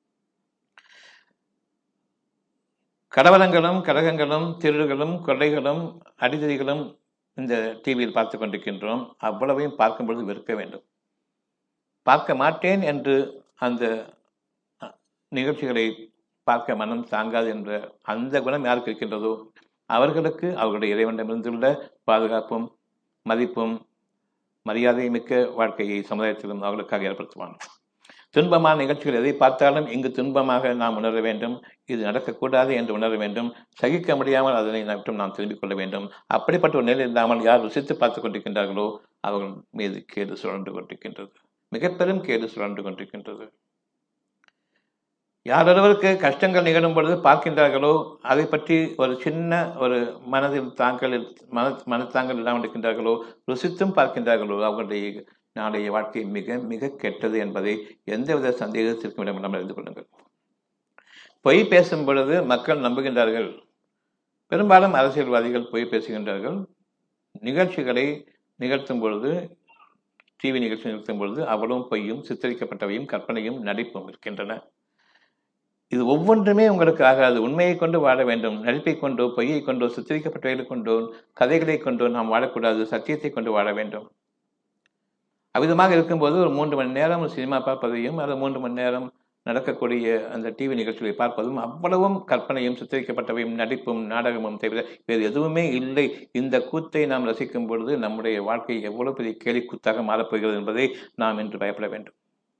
கடவலங்களும் கழகங்களும் திருடுகளும் கொள்ளைகளும் அடிதடிகளும் இந்த டிவியில் பார்த்து கொண்டிருக்கின்றோம் அவ்வளவையும் பார்க்கும்பொழுது வெறுக்க வேண்டும் பார்க்க மாட்டேன் என்று அந்த நிகழ்ச்சிகளை பார்க்க மனம் தாங்காது என்ற அந்த குணம் யாருக்கு இருக்கின்றதோ அவர்களுக்கு அவர்களுடைய இறைவனிடமிருந்துள்ள பாதுகாப்பும் மதிப்பும் மரியாதை மிக்க வாழ்க்கையை சமுதாயத்திலும் அவர்களுக்காக ஏற்படுத்துவான் துன்பமான நிகழ்ச்சிகள் எதை பார்த்தாலும் இங்கு துன்பமாக நாம் உணர வேண்டும் இது நடக்கக்கூடாது என்று உணர வேண்டும் சகிக்க முடியாமல் அதனை மட்டும் நாம் திரும்பிக் கொள்ள வேண்டும் அப்படிப்பட்ட ஒரு நிலை இல்லாமல் யார் ருசித்து பார்த்துக் கொண்டிருக்கின்றார்களோ அவர்கள் மீது கேடு சுழன்று கொண்டிருக்கின்றது மிக பெரும் கேடு சுழன்று கொண்டிருக்கின்றது யாரொருவருக்கு கஷ்டங்கள் நிகழும் பொழுது பார்க்கின்றார்களோ அதை பற்றி ஒரு சின்ன ஒரு மனதில் தாங்கள் மன மனத்தாங்கள் இல்லாமல் இருக்கின்றார்களோ ருசித்தும் பார்க்கின்றார்களோ அவர்களுடைய நாளைய வாழ்க்கை மிக மிக கெட்டது என்பதை எந்தவித சந்தேகத்திற்கும் இடமில்லாமல் அறிந்து கொள்ளுங்கள் பொய் பேசும் பொழுது மக்கள் நம்புகின்றார்கள் பெரும்பாலும் அரசியல்வாதிகள் பொய் பேசுகின்றார்கள் நிகழ்ச்சிகளை நிகழ்த்தும் பொழுது டிவி நிகழ்ச்சி நிகழ்த்தும் பொழுது அவ்வளவும் பொய்யும் சித்தரிக்கப்பட்டவையும் கற்பனையும் நடிப்பும் இருக்கின்றன இது ஒவ்வொன்றுமே உங்களுக்கு ஆகாது உண்மையை கொண்டு வாழ வேண்டும் நடிப்பை கொண்டோ பொய்யை கொண்டோ சித்தரிக்கப்பட்டவைகளை கொண்டோ கதைகளை கொண்டோ நாம் வாழக்கூடாது சத்தியத்தை கொண்டு வாழ வேண்டும் அவ்விதமாக இருக்கும்போது ஒரு மூன்று மணி நேரம் சினிமா பார்ப்பதையும் அது மூன்று மணி நேரம் நடக்கக்கூடிய அந்த டிவி நிகழ்ச்சிகளை பார்ப்பதும் அவ்வளவும் கற்பனையும் சித்தரிக்கப்பட்டவையும் நடிப்பும் நாடகமும் தவிர வேறு எதுவுமே இல்லை இந்த கூத்தை நாம் ரசிக்கும் பொழுது நம்முடைய வாழ்க்கை எவ்வளவு பெரிய கேலி கூத்தாக மாறப்போகிறது என்பதை நாம் இன்று பயப்பட வேண்டும்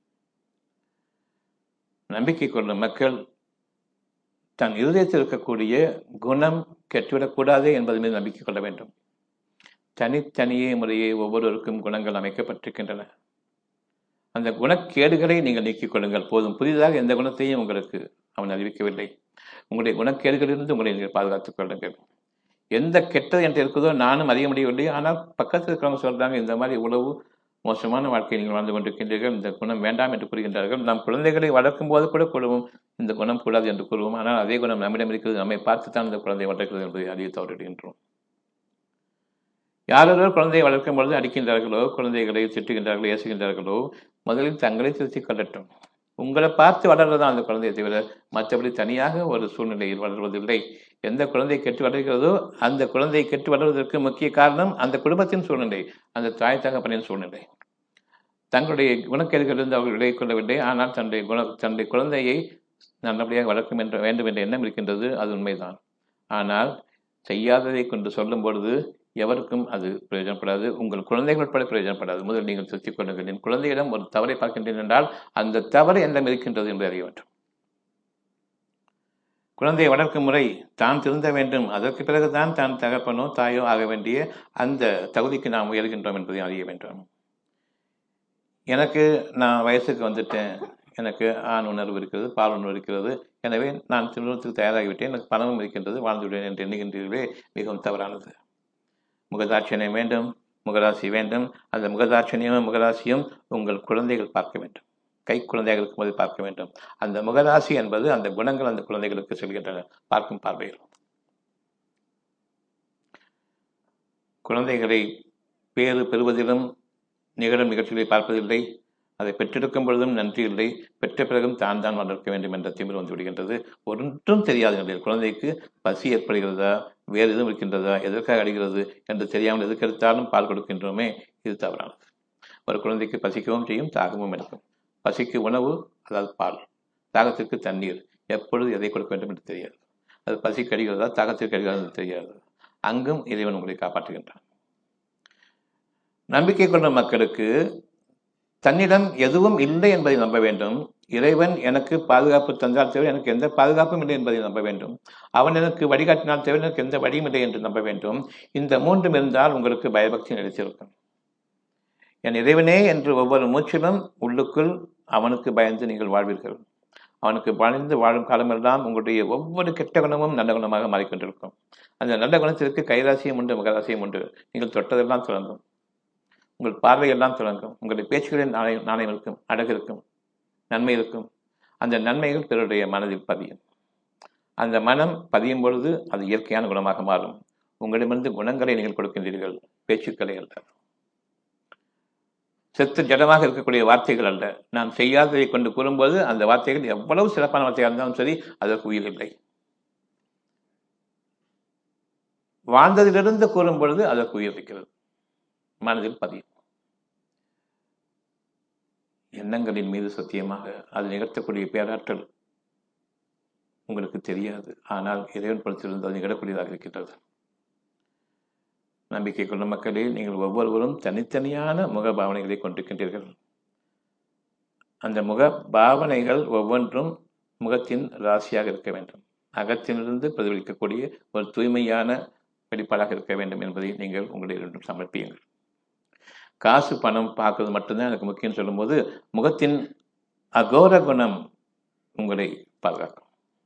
நம்பிக்கை கொள்ளும் மக்கள் தன் இருதயத்தில் இருக்கக்கூடிய குணம் கெட்டுவிடக்கூடாது என்பது மீது நம்பிக்கை கொள்ள வேண்டும் தனித்தனியே முறையே ஒவ்வொருவருக்கும் குணங்கள் அமைக்கப்பட்டிருக்கின்றன அந்த குணக்கேடுகளை நீங்கள் நீக்கிக் கொள்ளுங்கள் போதும் புதிதாக எந்த குணத்தையும் உங்களுக்கு அவன் அறிவிக்கவில்லை உங்களுடைய குணக்கேடுகளிலிருந்து உங்களை நீங்கள் பாதுகாத்துக் கொள்ளுங்கள் எந்த கெட்டது என்று இருக்குதோ நானும் அறிய முடியவில்லை ஆனால் பக்கத்தில் இருக்கிறவங்க சொல்றாங்க இந்த மாதிரி உழவு மோசமான வாழ்க்கையை நீங்கள் வாழ்ந்து கொண்டிருக்கின்றீர்கள் இந்த குணம் வேண்டாம் என்று கூறுகின்றார்கள் நம் குழந்தைகளை வளர்க்கும் போது கூட கூறுவோம் இந்த குணம் கூடாது என்று கூறுவோம் ஆனால் அதே குணம் நம்மிடம் இருக்கிறது நம்மை பார்த்துத்தான் இந்த குழந்தை வளர்க்கிறது என்பதை அறிய தவறிடுகின்றோம் யாரொருவர் குழந்தையை வளர்க்கும் பொழுது அடிக்கின்றார்களோ குழந்தைகளை திட்டுகின்றார்களோ ஏசுகின்றார்களோ முதலில் தங்களை திருத்திக் கொள்ளட்டும் உங்களை பார்த்து வளர்றதான் அந்த குழந்தையை தவிர மற்றபடி தனியாக ஒரு சூழ்நிலையில் வளர்வதில்லை எந்த குழந்தை கெட்டு வளர்கிறதோ அந்த குழந்தை கெட்டு வளர்வதற்கு முக்கிய காரணம் அந்த குடும்பத்தின் சூழ்நிலை அந்த தாய் தகப்பனின் சூழ்நிலை தங்களுடைய குணக்கேடுகளிலிருந்து அவர்கள் விலகிக் கொள்ளவில்லை ஆனால் தன்னுடைய குண தன்னுடைய குழந்தையை நல்லபடியாக வளர்க்கும் என்ற வேண்டும் என்ற எண்ணம் இருக்கின்றது அது உண்மைதான் ஆனால் செய்யாததை கொண்டு சொல்லும் பொழுது எவருக்கும் அது பிரயோஜனப்படாது உங்கள் குழந்தைகள் உட்பட பிரயோஜனப்படாது முதல் நீங்கள் திருத்திக் கொள்ளுங்கள் என் குழந்தையிடம் ஒரு தவறை பார்க்கின்றேன் என்றால் அந்த தவறு என்னிடம் இருக்கின்றது என்று அறிய வேண்டும் குழந்தையை வளர்க்கும் முறை தான் திருந்த வேண்டும் அதற்கு பிறகுதான் தான் தகப்பனோ தாயோ ஆக வேண்டிய அந்த தகுதிக்கு நாம் உயர்கின்றோம் என்பதை அறிய வேண்டும் எனக்கு நான் வயசுக்கு வந்துட்டேன் எனக்கு ஆண் உணர்வு இருக்கிறது பால் உணர்வு இருக்கிறது எனவே நான் திருமணத்துக்கு தயாராகிவிட்டேன் எனக்கு பணமும் இருக்கின்றது வாழ்ந்து விடுவேன் என்று எண்ணுகின்றீர்களே மிகவும் தவறானது முகதாட்சணியம் வேண்டும் முகராசி வேண்டும் அந்த முகதாட்சணியமும் முகராசியும் உங்கள் குழந்தைகள் பார்க்க வேண்டும் கை குழந்தைகள் இருக்கும்போது பார்க்க வேண்டும் அந்த முகராசி என்பது அந்த குணங்கள் அந்த குழந்தைகளுக்கு செல்கின்றன பார்க்கும் பார்வையில் குழந்தைகளை பேறு பெறுவதிலும் நிகழும் நிகழ்ச்சிகளை பார்ப்பதில்லை அதை பெற்றெடுக்கும் பொழுதும் நன்றி இல்லை பெற்ற பிறகும் தான் தான் வளர்க்க வேண்டும் என்ற திமிர் வந்து விடுகின்றது ஒன்றும் தெரியாத நிலையில் குழந்தைக்கு பசி ஏற்படுகிறதா வேறு எதுவும் இருக்கின்றதா எதற்காக அடைகிறது என்று தெரியாமல் எதுக்கு எடுத்தாலும் பால் கொடுக்கின்றோமே இது தவறானது ஒரு குழந்தைக்கு பசிக்கவும் செய்யும் தாகமும் எடுக்கும் பசிக்கு உணவு அதாவது பால் தாகத்திற்கு தண்ணீர் எப்பொழுது எதை கொடுக்க வேண்டும் என்று தெரியாது அது பசி கடிகிறதா தாகத்தில் கடிகிறதா என்று தெரியாது அங்கும் இறைவன் உங்களை காப்பாற்றுகின்றான் நம்பிக்கை கொண்ட மக்களுக்கு தன்னிடம் எதுவும் இல்லை என்பதை நம்ப வேண்டும் இறைவன் எனக்கு பாதுகாப்பு தந்தால் தேவை எனக்கு எந்த பாதுகாப்பும் இல்லை என்பதை நம்ப வேண்டும் அவன் எனக்கு வழிகாட்டினால் தேவை எனக்கு எந்த வழியும் இல்லை என்று நம்ப வேண்டும் இந்த மூன்றும் இருந்தால் உங்களுக்கு பயபக்தி நிலைத்திருக்கும் என் இறைவனே என்று ஒவ்வொரு மூச்சிலும் உள்ளுக்குள் அவனுக்கு பயந்து நீங்கள் வாழ்வீர்கள் அவனுக்கு வாழ்ந்து வாழும் காலமெல்லாம் உங்களுடைய ஒவ்வொரு கெட்ட குணமும் நல்ல குணமாக மாறிக்கொண்டிருக்கும் அந்த நல்ல குணத்திற்கு கைராசியும் உண்டு முகராசியும் உண்டு நீங்கள் தொட்டதெல்லாம் தொடங்கும் உங்கள் பார்வையெல்லாம் தொடங்கும் உங்களுடைய பேச்சுகளில் நாணயம் நாணயம் இருக்கும் அழகு இருக்கும் நன்மை இருக்கும் அந்த நன்மைகள் பிறருடைய மனதில் பதியும் அந்த மனம் பதியும் பொழுது அது இயற்கையான குணமாக மாறும் உங்களிடமிருந்து குணங்களை நீங்கள் கொடுக்கின்றீர்கள் பேச்சுக்களை அல்ல செத்து ஜடமாக இருக்கக்கூடிய வார்த்தைகள் அல்ல நான் செய்யாததை கொண்டு கூறும்போது அந்த வார்த்தைகள் எவ்வளவு சிறப்பான வார்த்தையாக இருந்தாலும் சரி அதற்கு உயிர் இல்லை வாழ்ந்ததிலிருந்து கூறும் பொழுது அதற்கு உயிர் இருக்கிறது மனதில் பதியும் எண்ணங்களின் மீது சத்தியமாக அது நிகழ்த்தக்கூடிய பேராற்றல் உங்களுக்கு தெரியாது ஆனால் இறைவன் படத்திலிருந்து அது நிகழக்கூடியதாக இருக்கின்றது நம்பிக்கை கொண்ட மக்களே நீங்கள் ஒவ்வொருவரும் தனித்தனியான முக பாவனைகளை கொண்டிருக்கின்றீர்கள் அந்த முக பாவனைகள் ஒவ்வொன்றும் முகத்தின் ராசியாக இருக்க வேண்டும் அகத்திலிருந்து பிரதிபலிக்கக்கூடிய ஒரு தூய்மையான வெளிப்பாடாக இருக்க வேண்டும் என்பதை நீங்கள் உங்களுடைய இரண்டும் சமர்ப்பியுங்கள் காசு பணம் பார்க்கறது மட்டும்தான் எனக்கு முக்கியம் சொல்லும்போது முகத்தின் அகோர குணம் உங்களை பாதுகாக்கும்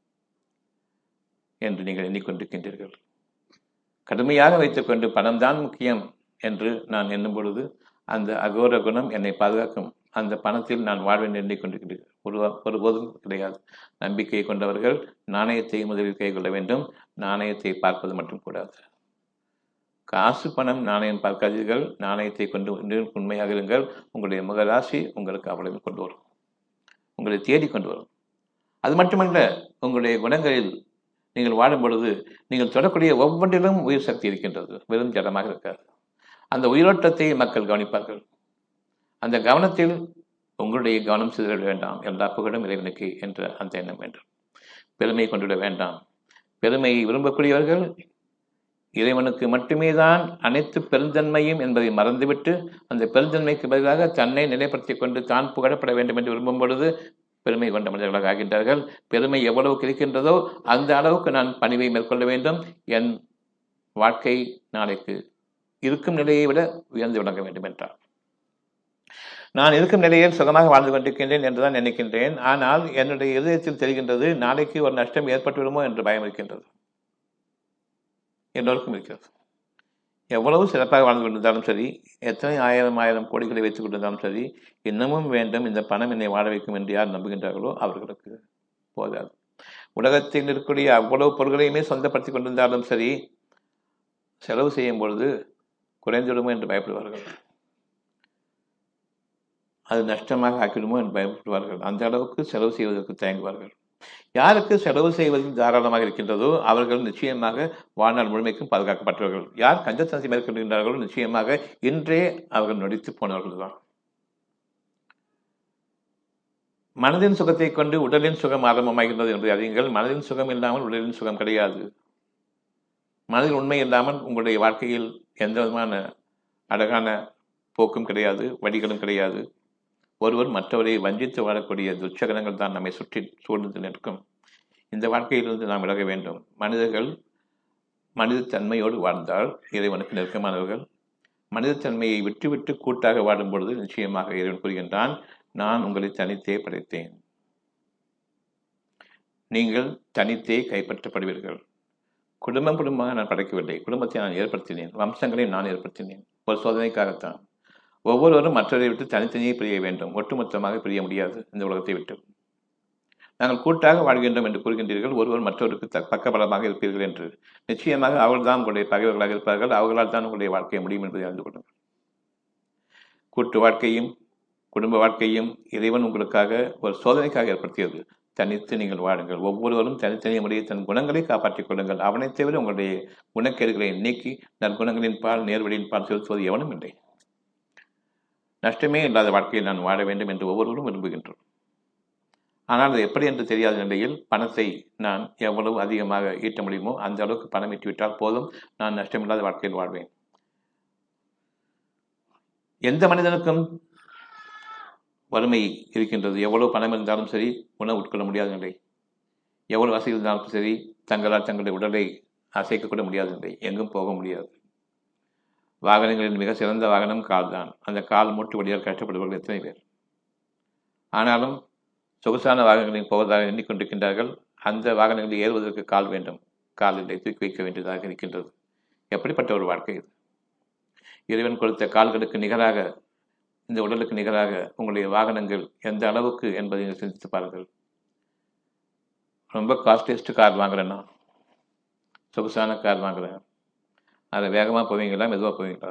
என்று நீங்கள் எண்ணிக்கொண்டிருக்கின்றீர்கள் கடுமையாக வைத்துக்கொண்டு பணம் தான் முக்கியம் என்று நான் எண்ணும் பொழுது அந்த அகோர குணம் என்னை பாதுகாக்கும் அந்த பணத்தில் நான் வாழ்வேன் எண்ணிக்கொண்டிருக்கிறேன் ஒரு ஒருபோதும் கிடையாது நம்பிக்கை கொண்டவர்கள் நாணயத்தை முதலில் கைகொள்ள வேண்டும் நாணயத்தை பார்ப்பது மட்டும் கூடாது காசு பணம் நாணயம் பார்க்காதீர்கள் நாணயத்தை கொண்டு உண்மையாக இருங்கள் உங்களுடைய முகராசி உங்களுக்கு அவ்வளவு கொண்டு வரும் உங்களை தேடி கொண்டு வரும் அது மட்டுமல்ல உங்களுடைய குணங்களில் நீங்கள் வாழும் பொழுது நீங்கள் தொடக்கூடிய ஒவ்வொன்றிலும் உயிர் சக்தி இருக்கின்றது வெறும் ஜடமாக இருக்காது அந்த உயிரோட்டத்தை மக்கள் கவனிப்பார்கள் அந்த கவனத்தில் உங்களுடைய கவனம் சிதற வேண்டாம் எல்லா புகழும் இறைவனுக்கு என்ற அந்த எண்ணம் வேண்டும் பெருமை கொண்டுவிட வேண்டாம் பெருமையை விரும்பக்கூடியவர்கள் இறைவனுக்கு மட்டுமே தான் அனைத்து பெருந்தன்மையும் என்பதை மறந்துவிட்டு அந்த பெருந்தன்மைக்கு பதிலாக தன்னை நிலைப்படுத்திக் கொண்டு தான் புகழப்பட வேண்டும் என்று விரும்பும் பொழுது பெருமை கொண்ட மனிதர்களாக ஆகின்றார்கள் பெருமை எவ்வளவுக்கு இருக்கின்றதோ அந்த அளவுக்கு நான் பணிவை மேற்கொள்ள வேண்டும் என் வாழ்க்கை நாளைக்கு இருக்கும் நிலையை விட உயர்ந்து விளங்க வேண்டும் என்றார் நான் இருக்கும் நிலையில் சுகமாக வாழ்ந்து கொண்டிருக்கின்றேன் என்றுதான் நினைக்கின்றேன் ஆனால் என்னுடைய இதயத்தில் தெரிகின்றது நாளைக்கு ஒரு நஷ்டம் ஏற்பட்டுவிடுமோ என்று பயம் இருக்கின்றது எல்லோருக்கும் இருக்கிறது எவ்வளவு சிறப்பாக வாழ்ந்து கொண்டிருந்தாலும் சரி எத்தனை ஆயிரம் ஆயிரம் கோடிகளை வைத்துக் கொண்டிருந்தாலும் சரி இன்னமும் வேண்டும் இந்த பணம் என்னை வாழ வைக்கும் என்று யார் நம்புகின்றார்களோ அவர்களுக்கு போதாது உலகத்தில் இருக்கக்கூடிய அவ்வளவு பொருட்களையுமே சொந்தப்படுத்திக் கொண்டிருந்தாலும் சரி செலவு செய்யும் பொழுது குறைந்துவிடுமோ என்று பயப்படுவார்கள் அது நஷ்டமாக ஆக்கிடுமோ என்று பயப்படுவார்கள் அந்த அளவுக்கு செலவு செய்வதற்கு தயங்குவார்கள் யாருக்கு செலவு செய்வதில் தாராளமாக இருக்கின்றதோ அவர்கள் நிச்சயமாக வாழ்நாள் முழுமைக்கும் பாதுகாக்கப்பட்டவர்கள் யார் கஞ்சத்தனத்தை மேற்கொள்கின்றார்களோ நிச்சயமாக இன்றே அவர்கள் நொடித்து போனவர்கள் தான் மனதின் சுகத்தை கொண்டு உடலின் சுகம் ஆரம்பமாகின்றது என்பதை அறியுங்கள் மனதின் சுகம் இல்லாமல் உடலின் சுகம் கிடையாது மனதில் உண்மை இல்லாமல் உங்களுடைய வாழ்க்கையில் எந்த விதமான அழகான போக்கும் கிடையாது வழிகளும் கிடையாது ஒருவர் மற்றவரை வஞ்சித்து வாழக்கூடிய துச்சகனங்கள் தான் நம்மை சுற்றி சூழ்ந்து நிற்கும் இந்த வாழ்க்கையிலிருந்து நாம் விலக வேண்டும் மனிதர்கள் மனித தன்மையோடு வாழ்ந்தால் இறைவனுக்கு நெருக்கமானவர்கள் மனிதத்தன்மையை விட்டுவிட்டு கூட்டாக வாடும் பொழுது நிச்சயமாக இறைவன் கூறுகின்றான் நான் உங்களை தனித்தே படைத்தேன் நீங்கள் தனித்தே கைப்பற்றப்படுவீர்கள் குடும்பம் குடும்பமாக நான் படைக்கவில்லை குடும்பத்தை நான் ஏற்படுத்தினேன் வம்சங்களையும் நான் ஏற்படுத்தினேன் ஒரு சோதனைக்காகத்தான் ஒவ்வொருவரும் மற்றவரை விட்டு தனித்தனியே பிரிய வேண்டும் ஒட்டுமொத்தமாக பிரிய முடியாது இந்த உலகத்தை விட்டு நாங்கள் கூட்டாக வாழ்கின்றோம் என்று கூறுகின்றீர்கள் ஒருவர் மற்றவருக்கு த பக்கபலமாக இருப்பீர்கள் என்று நிச்சயமாக அவர்கள் தான் உங்களுடைய பகைவர்களாக இருப்பார்கள் அவர்களால் தான் உங்களுடைய வாழ்க்கை முடியும் என்பதை அறிந்து கொள்ளுங்கள் கூட்டு வாழ்க்கையும் குடும்ப வாழ்க்கையும் இறைவன் உங்களுக்காக ஒரு சோதனைக்காக ஏற்படுத்தியது தனித்து நீங்கள் வாழுங்கள் ஒவ்வொருவரும் தனித்தனி முறையை தன் குணங்களை காப்பாற்றிக் கொள்ளுங்கள் அவனை தவிர உங்களுடைய குணக்கேடுகளை நீக்கி நற்குணங்களின் பால் நேர்வழியின் பால் செலுத்துவது எவனும் இல்லை நஷ்டமே இல்லாத வாழ்க்கையில் நான் வாழ வேண்டும் என்று ஒவ்வொருவரும் விரும்புகின்றோம் ஆனால் அது எப்படி என்று தெரியாத நிலையில் பணத்தை நான் எவ்வளவு அதிகமாக ஈட்ட முடியுமோ அந்த அளவுக்கு பணம் ஈட்டிவிட்டால் போதும் நான் நஷ்டமில்லாத வாழ்க்கையில் வாழ்வேன் எந்த மனிதனுக்கும் வறுமை இருக்கின்றது எவ்வளவு பணம் இருந்தாலும் சரி உணவு உட்கொள்ள முடியாத நிலை எவ்வளவு வசதி இருந்தாலும் சரி தங்களால் தங்களுடைய உடலை அசைக்கக்கூட முடியாத நிலை எங்கும் போக முடியாது வாகனங்களில் மிக சிறந்த வாகனம் கால் தான் அந்த கால் மூட்டு வழியால் கஷ்டப்படுபவர்கள் எத்தனை பேர் ஆனாலும் சொகுசான வாகனங்களில் போவதாக எண்ணிக்கொண்டிருக்கின்றார்கள் அந்த வாகனங்களில் ஏறுவதற்கு கால் வேண்டும் காலில் தூக்கி வைக்க வேண்டியதாக இருக்கின்றது எப்படிப்பட்ட ஒரு வாழ்க்கை இது இறைவன் கொடுத்த கால்களுக்கு நிகராக இந்த உடலுக்கு நிகராக உங்களுடைய வாகனங்கள் எந்த அளவுக்கு என்பதை நீங்கள் சிந்தித்து பாருங்கள் ரொம்ப காஸ்ட்லியஸ்ட் கார் வாங்குறேன்னா சொகுசான கார் வாங்குறேன் அதை வேகமாக போவீங்களா மெதுவாக போவீங்களா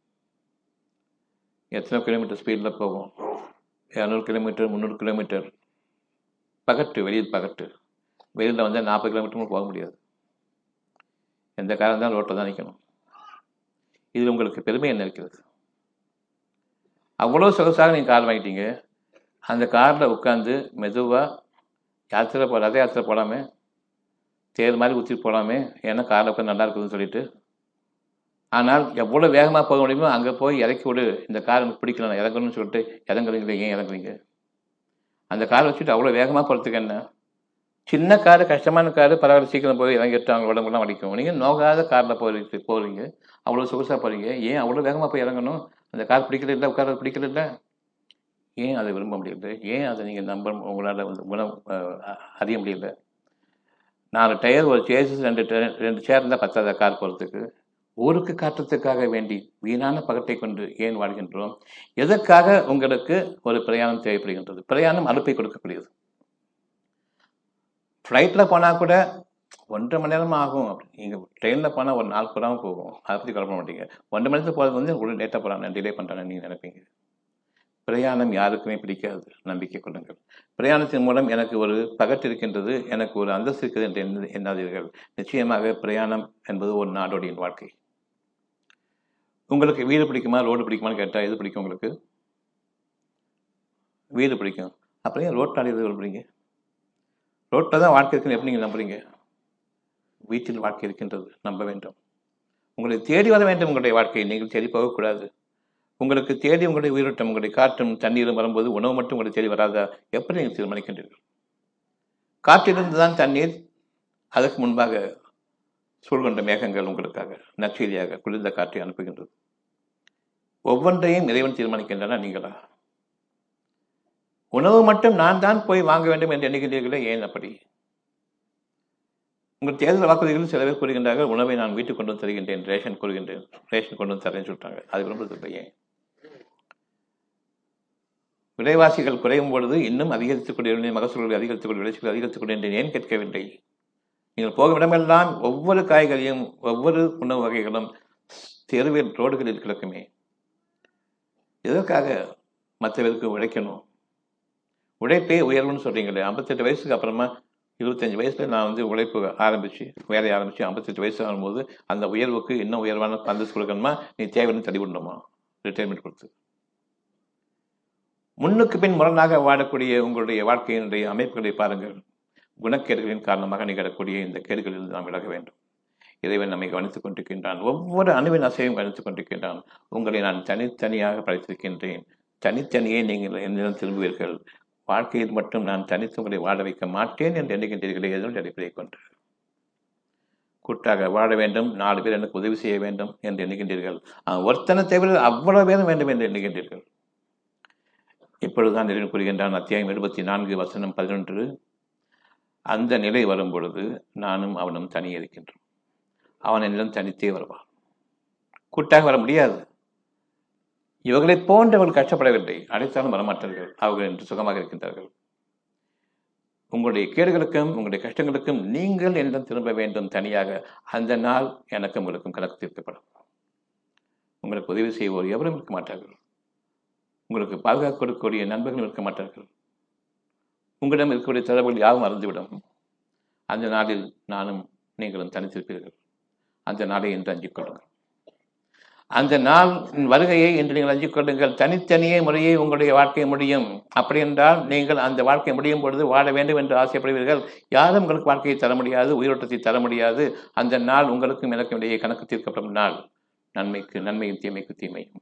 எத்தனை கிலோமீட்டர் ஸ்பீடில் போகும் இரநூறு கிலோமீட்டர் முந்நூறு கிலோமீட்டர் பகட்டு வெளியில் பகட்டு வெளியில் வந்தால் நாற்பது கிலோமீட்டரும் போக முடியாது எந்த காரம் தான் ரோட்டில் தான் நிற்கணும் இதில் உங்களுக்கு பெருமை என்ன இருக்கிறது அவ்வளோ சொகசாக நீங்கள் கார் வாங்கிட்டீங்க அந்த காரில் உட்காந்து மெதுவாக யாத்திரை போ ரத யாத்திரை போகலாமே தேர் மாதிரி ஊற்றி போகலாமே ஏன்னா காரில் உட்காந்து நல்லா இருக்குதுன்னு சொல்லிட்டு ஆனால் எவ்வளோ வேகமாக போக முடியுமோ அங்கே போய் இறக்கி விடு இந்த கார் எனக்கு பிடிக்கல நான் இறங்கணும்னு சொல்லிட்டு இறங்குறீங்களே ஏன் இறங்குறீங்க அந்த கார் வச்சுட்டு அவ்வளோ வேகமாக போகிறதுக்கு என்ன சின்ன காரு கஷ்டமான காரு பரவாயில்ல சீக்கிரம் போய் இறங்கிட்டு அவங்க உடம்புலாம் வலிக்கும் நீங்கள் நோகாத காரில் போகிறீங்க போகிறீங்க அவ்வளோ சொகுசாக போகிறீங்க ஏன் அவ்வளோ வேகமாக போய் இறங்கணும் அந்த கார் பிடிக்கல இல்லை உட்கார பிடிக்கல இல்லை ஏன் அதை விரும்ப முடியல ஏன் அதை நீங்கள் நம்ப உங்களால் வந்து குணம் அறிய முடியல நாலு டயர் ஒரு சேர்ஸ் ரெண்டு ரெண்டு சேர் இருந்தால் பத்தாத கார் போகிறதுக்கு ஊருக்கு காட்டுறதுக்காக வேண்டி வீணான பகட்டை கொண்டு ஏன் வாழ்கின்றோம் எதற்காக உங்களுக்கு ஒரு பிரயாணம் தேவைப்படுகின்றது பிரயாணம் அலுப்பை கொடுக்கக்கூடியது ஃப்ளைட்டில் போனால் கூட ஒன்றரை மணி நேரம் ஆகும் நீங்கள் ட்ரெயினில் போனால் ஒரு நாள் பூராவும் போகும் அதை பற்றி குழப்ப மாட்டீங்க ஒன்றரை மணி நேரத்துக்கு போகிறது வந்து உடனே லேட்டாக போகிறாங்க டிலே பண்ணுறாங்க நீங்கள் நினைப்பீங்க பிரயாணம் யாருக்குமே பிடிக்காது நம்பிக்கை கொள்ளுங்கள் பிரயாணத்தின் மூலம் எனக்கு ஒரு பகட்டு இருக்கின்றது எனக்கு ஒரு அந்தஸ்து இருக்குது என்று எண்ண எண்ணாதீர்கள் நிச்சயமாக பிரயாணம் என்பது ஒரு நாடோடியின் வாழ்க்கை உங்களுக்கு வீடு பிடிக்குமா ரோடு பிடிக்குமான்னு கேட்டால் எது பிடிக்கும் உங்களுக்கு வீடு பிடிக்கும் அப்புறம் ஏன் ரோட் நாடு எது விரும்புறீங்க ரோட்டில் தான் வாழ்க்கை இருக்குன்னு எப்படி நீங்கள் நம்புறீங்க வீட்டில் வாழ்க்கை இருக்கின்றது நம்ப வேண்டும் உங்களை தேடி வர வேண்டும் உங்களுடைய வாழ்க்கையை நீங்கள் தேடி போகக்கூடாது உங்களுக்கு தேடி உங்களுடைய உயிரோட்டம் உங்களுடைய காற்றும் தண்ணீரும் வரும்போது உணவு மட்டும் உங்களை தேடி வராதா எப்படி நீங்கள் தீர்மானிக்கின்றீர்கள் காற்றிலிருந்து தான் தண்ணீர் அதற்கு முன்பாக சூழ்கொண்ட மேகங்கள் உங்களுக்காக நற்செய்தியாக குளிர்ந்த காற்றை அனுப்புகின்றது ஒவ்வொன்றையும் இறைவன் தீர்மானிக்கின்றன நீங்களா உணவு மட்டும் நான் தான் போய் வாங்க வேண்டும் என்று எண்ணுகின்றீர்களே ஏன் அப்படி உங்கள் தேர்தல் வாக்குறுதிகளில் சில பேர் கூறுகின்றார்கள் உணவை நான் வீட்டுக்கு கொண்டு வந்து தருகின்றேன் ரேஷன் கூறுகின்றேன் ரேஷன் கொண்டு வந்து தரேன்னு சொல்லிட்டாங்க அது விரும்புறதில்லை ஏன் விலைவாசிகள் குறையும் பொழுது இன்னும் அதிகரித்துக் கொண்டிருந்த மகசூல்களை அதிகரித்துக் கொண்டு விளைச்சல்கள் அதிகரித்துக் கொண்டிருந்தேன் ஏன் கேட்கவில்லை நீங்கள் போகும் இடமெல்லாம் ஒவ்வொரு காய்கறியும் ஒவ்வொரு உணவு வகைகளும் தெருவில் ரோடுகளில் கிடக்குமே எதற்காக மற்றவருக்கு உழைக்கணும் உழைப்பே உயர்வுன்னு சொல்றீங்களே ஐம்பத்தெட்டு வயசுக்கு அப்புறமா இருபத்தஞ்சு வயசுல நான் வந்து உழைப்பு ஆரம்பிச்சு வேலையை ஆரம்பிச்சு ஐம்பத்தெட்டு வயசு ஆகும்போது அந்த உயர்வுக்கு இன்னும் உயர்வான அந்தஸ்து கொடுக்கணுமா நீ தேவைன்னு தள்ளி விடணுமா ரிட்டையர்மெண்ட் கொடுத்து முன்னுக்கு பின் முரணாக வாழக்கூடிய உங்களுடைய வாழ்க்கையினுடைய அமைப்புகளை பாருங்கள் குணக்கேடுகளின் காரணமாக நிகழக்கூடிய இந்த கேடுகளில் நாம் விலக வேண்டும் இறைவன் நம்மை கவனித்துக் கொண்டிருக்கின்றான் ஒவ்வொரு அணுவின் அசையும் கவனித்துக் கொண்டிருக்கின்றான் உங்களை நான் தனித்தனியாக படைத்திருக்கின்றேன் தனித்தனியே நீங்கள் என்னிடம் திரும்புவீர்கள் வாழ்க்கையில் மட்டும் நான் தனித்து உங்களை வாழ வைக்க மாட்டேன் என்று எண்ணுகின்றீர்களே எதுவும் அடிப்படையை கொண்டு கூட்டாக வாழ வேண்டும் நாலு பேர் எனக்கு உதவி செய்ய வேண்டும் என்று எண்ணுகின்றீர்கள் ஒருத்தனை தவிர அவ்வளவு பேரும் வேண்டும் என்று எண்ணுகின்றீர்கள் இப்பொழுதுதான் இறைவன் கூறுகின்றான் அத்தியாயம் எழுபத்தி நான்கு வசனம் பதினொன்று அந்த நிலை வரும் பொழுது நானும் அவனும் தனியே இருக்கின்றோம் அவன் என்னிடம் தனித்தே வருவான் கூட்டாக வர முடியாது இவர்களைப் போன்றவர்கள் கஷ்டப்படவில்லை அழைத்தாலும் வரமாட்டார்கள் அவர்கள் என்று சுகமாக இருக்கின்றார்கள் உங்களுடைய கேடுகளுக்கும் உங்களுடைய கஷ்டங்களுக்கும் நீங்கள் என்னிடம் திரும்ப வேண்டும் தனியாக அந்த நாள் எனக்கும் உங்களுக்கும் கணக்கு தீர்க்கப்படும் உங்களுக்கு உதவி செய்வோர் எவரும் இருக்க மாட்டார்கள் உங்களுக்கு பாதுகாப்பு கொடுக்கக்கூடிய நண்பர்களும் இருக்க மாட்டார்கள் உங்களிடம் இருக்கக்கூடிய தொடர்புகள் யாவும் மறந்துவிடும் அந்த நாளில் நானும் நீங்களும் தனித்திருப்பீர்கள் அந்த நாளை என்று அஞ்சிக் கொள்ளுங்கள் அந்த நாள் வருகையை இன்று நீங்கள் அஞ்சிக் கொள்ளுங்கள் தனித்தனியே முறையே உங்களுடைய வாழ்க்கை முடியும் அப்படி என்றால் நீங்கள் அந்த வாழ்க்கை முடியும் பொழுது வாழ வேண்டும் என்று ஆசைப்படுவீர்கள் யாரும் உங்களுக்கு வாழ்க்கையை தர முடியாது உயிரோட்டத்தை தர முடியாது அந்த நாள் உங்களுக்கும் எனக்கும் இடையே கணக்கு தீர்க்கப்படும் நாள் நன்மைக்கு நன்மையும் தீமைக்கு தீமையும்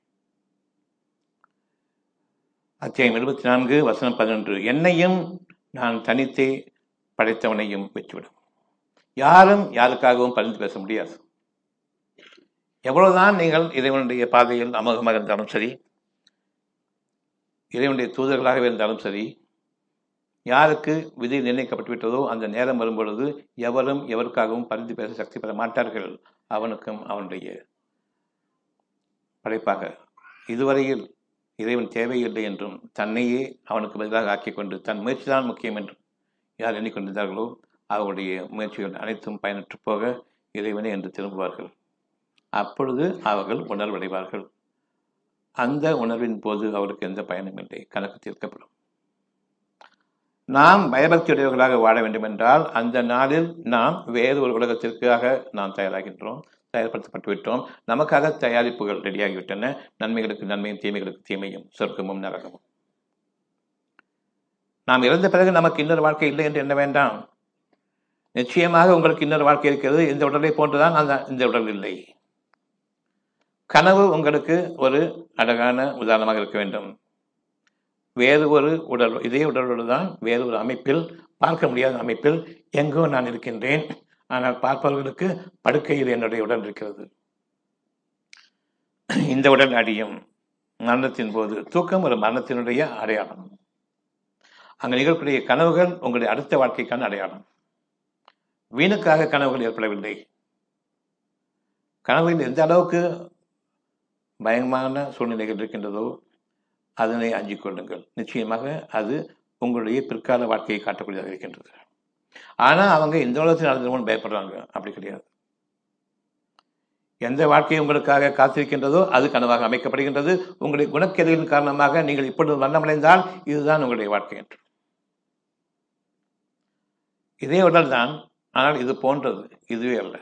அத்தியாயம் இருபத்தி நான்கு வசனம் பதினொன்று என்னையும் நான் தனித்தே படைத்தவனையும் வெற்றிவிடும் யாரும் யாருக்காகவும் பரிந்து பேச முடியாது எவ்வளவுதான் நீங்கள் இறைவனுடைய பாதையில் அமோகமாக இருந்தாலும் சரி இறைவனுடைய தூதர்களாகவே இருந்தாலும் சரி யாருக்கு விதி நிர்ணயிக்கப்பட்டு விட்டதோ அந்த நேரம் வரும்பொழுது எவரும் எவருக்காகவும் பரிந்து பேச சக்தி பெற மாட்டார்கள் அவனுக்கும் அவனுடைய படைப்பாக இதுவரையில் இறைவன் தேவையில்லை என்றும் தன்னையே அவனுக்கு பதிலாக ஆக்கிக் கொண்டு தன் முயற்சிதான் முக்கியம் என்றும் யார் எண்ணிக்கொண்டிருந்தார்களோ அவருடைய முயற்சிகள் அனைத்தும் பயனற்று போக இறைவனே என்று திரும்புவார்கள் அப்பொழுது அவர்கள் உணர்வடைவார்கள் அந்த உணர்வின் போது அவருக்கு எந்த பயனும் இல்லை கணக்கு தீர்க்கப்படும் நாம் பயபக்தியுடையவர்களாக வாழ வேண்டும் என்றால் அந்த நாளில் நாம் வேறு ஒரு உலகத்திற்காக நாம் தயாராகின்றோம் தயார்படுத்தப்பட்டு விட்டோம் நமக்காக தயாரிப்புகள் ரெடியாகிவிட்டன நன்மைகளுக்கு நன்மையும் தீமைகளுக்கு தீமையும் சொர்க்கமும் நரகமும் நாம் இறந்த பிறகு நமக்கு இன்னொரு வாழ்க்கை இல்லை என்று எண்ண வேண்டாம் நிச்சயமாக உங்களுக்கு இன்னொரு வாழ்க்கை இருக்கிறது இந்த உடலை போன்றுதான் அந்த இந்த உடல் இல்லை கனவு உங்களுக்கு ஒரு அழகான உதாரணமாக இருக்க வேண்டும் வேறு ஒரு உடல் இதே உடலோடு தான் வேறு ஒரு அமைப்பில் பார்க்க முடியாத அமைப்பில் எங்கோ நான் இருக்கின்றேன் ஆனால் பார்ப்பவர்களுக்கு படுக்கையில் என்னுடைய உடல் இருக்கிறது இந்த உடல் அடியும் மரணத்தின் போது தூக்கம் ஒரு மரணத்தினுடைய அடையாளம் அங்கு நிகழக்கூடிய கனவுகள் உங்களுடைய அடுத்த வாழ்க்கைக்கான அடையாளம் வீணுக்காக கனவுகள் ஏற்படவில்லை கனவுகள் எந்த அளவுக்கு பயங்கரமான சூழ்நிலைகள் இருக்கின்றதோ அதனை அஞ்சிக் கொள்ளுங்கள் நிச்சயமாக அது உங்களுடைய பிற்கால வாழ்க்கையை காட்டக்கூடியதாக இருக்கின்றது ஆனா அவங்க இந்த உலகத்தில் நடந்தவங்க பயப்படுறாங்க அப்படி கிடையாது எந்த வாழ்க்கை உங்களுக்காக காத்திருக்கின்றதோ அது கனவாக அமைக்கப்படுகின்றது உங்களுடைய குணக்கெதையின் காரணமாக நீங்கள் இப்பொழுது மரணமடைந்தால் இதுதான் உங்களுடைய வாழ்க்கை என்று இதே உடல் தான் ஆனால் இது போன்றது இதுவே அல்ல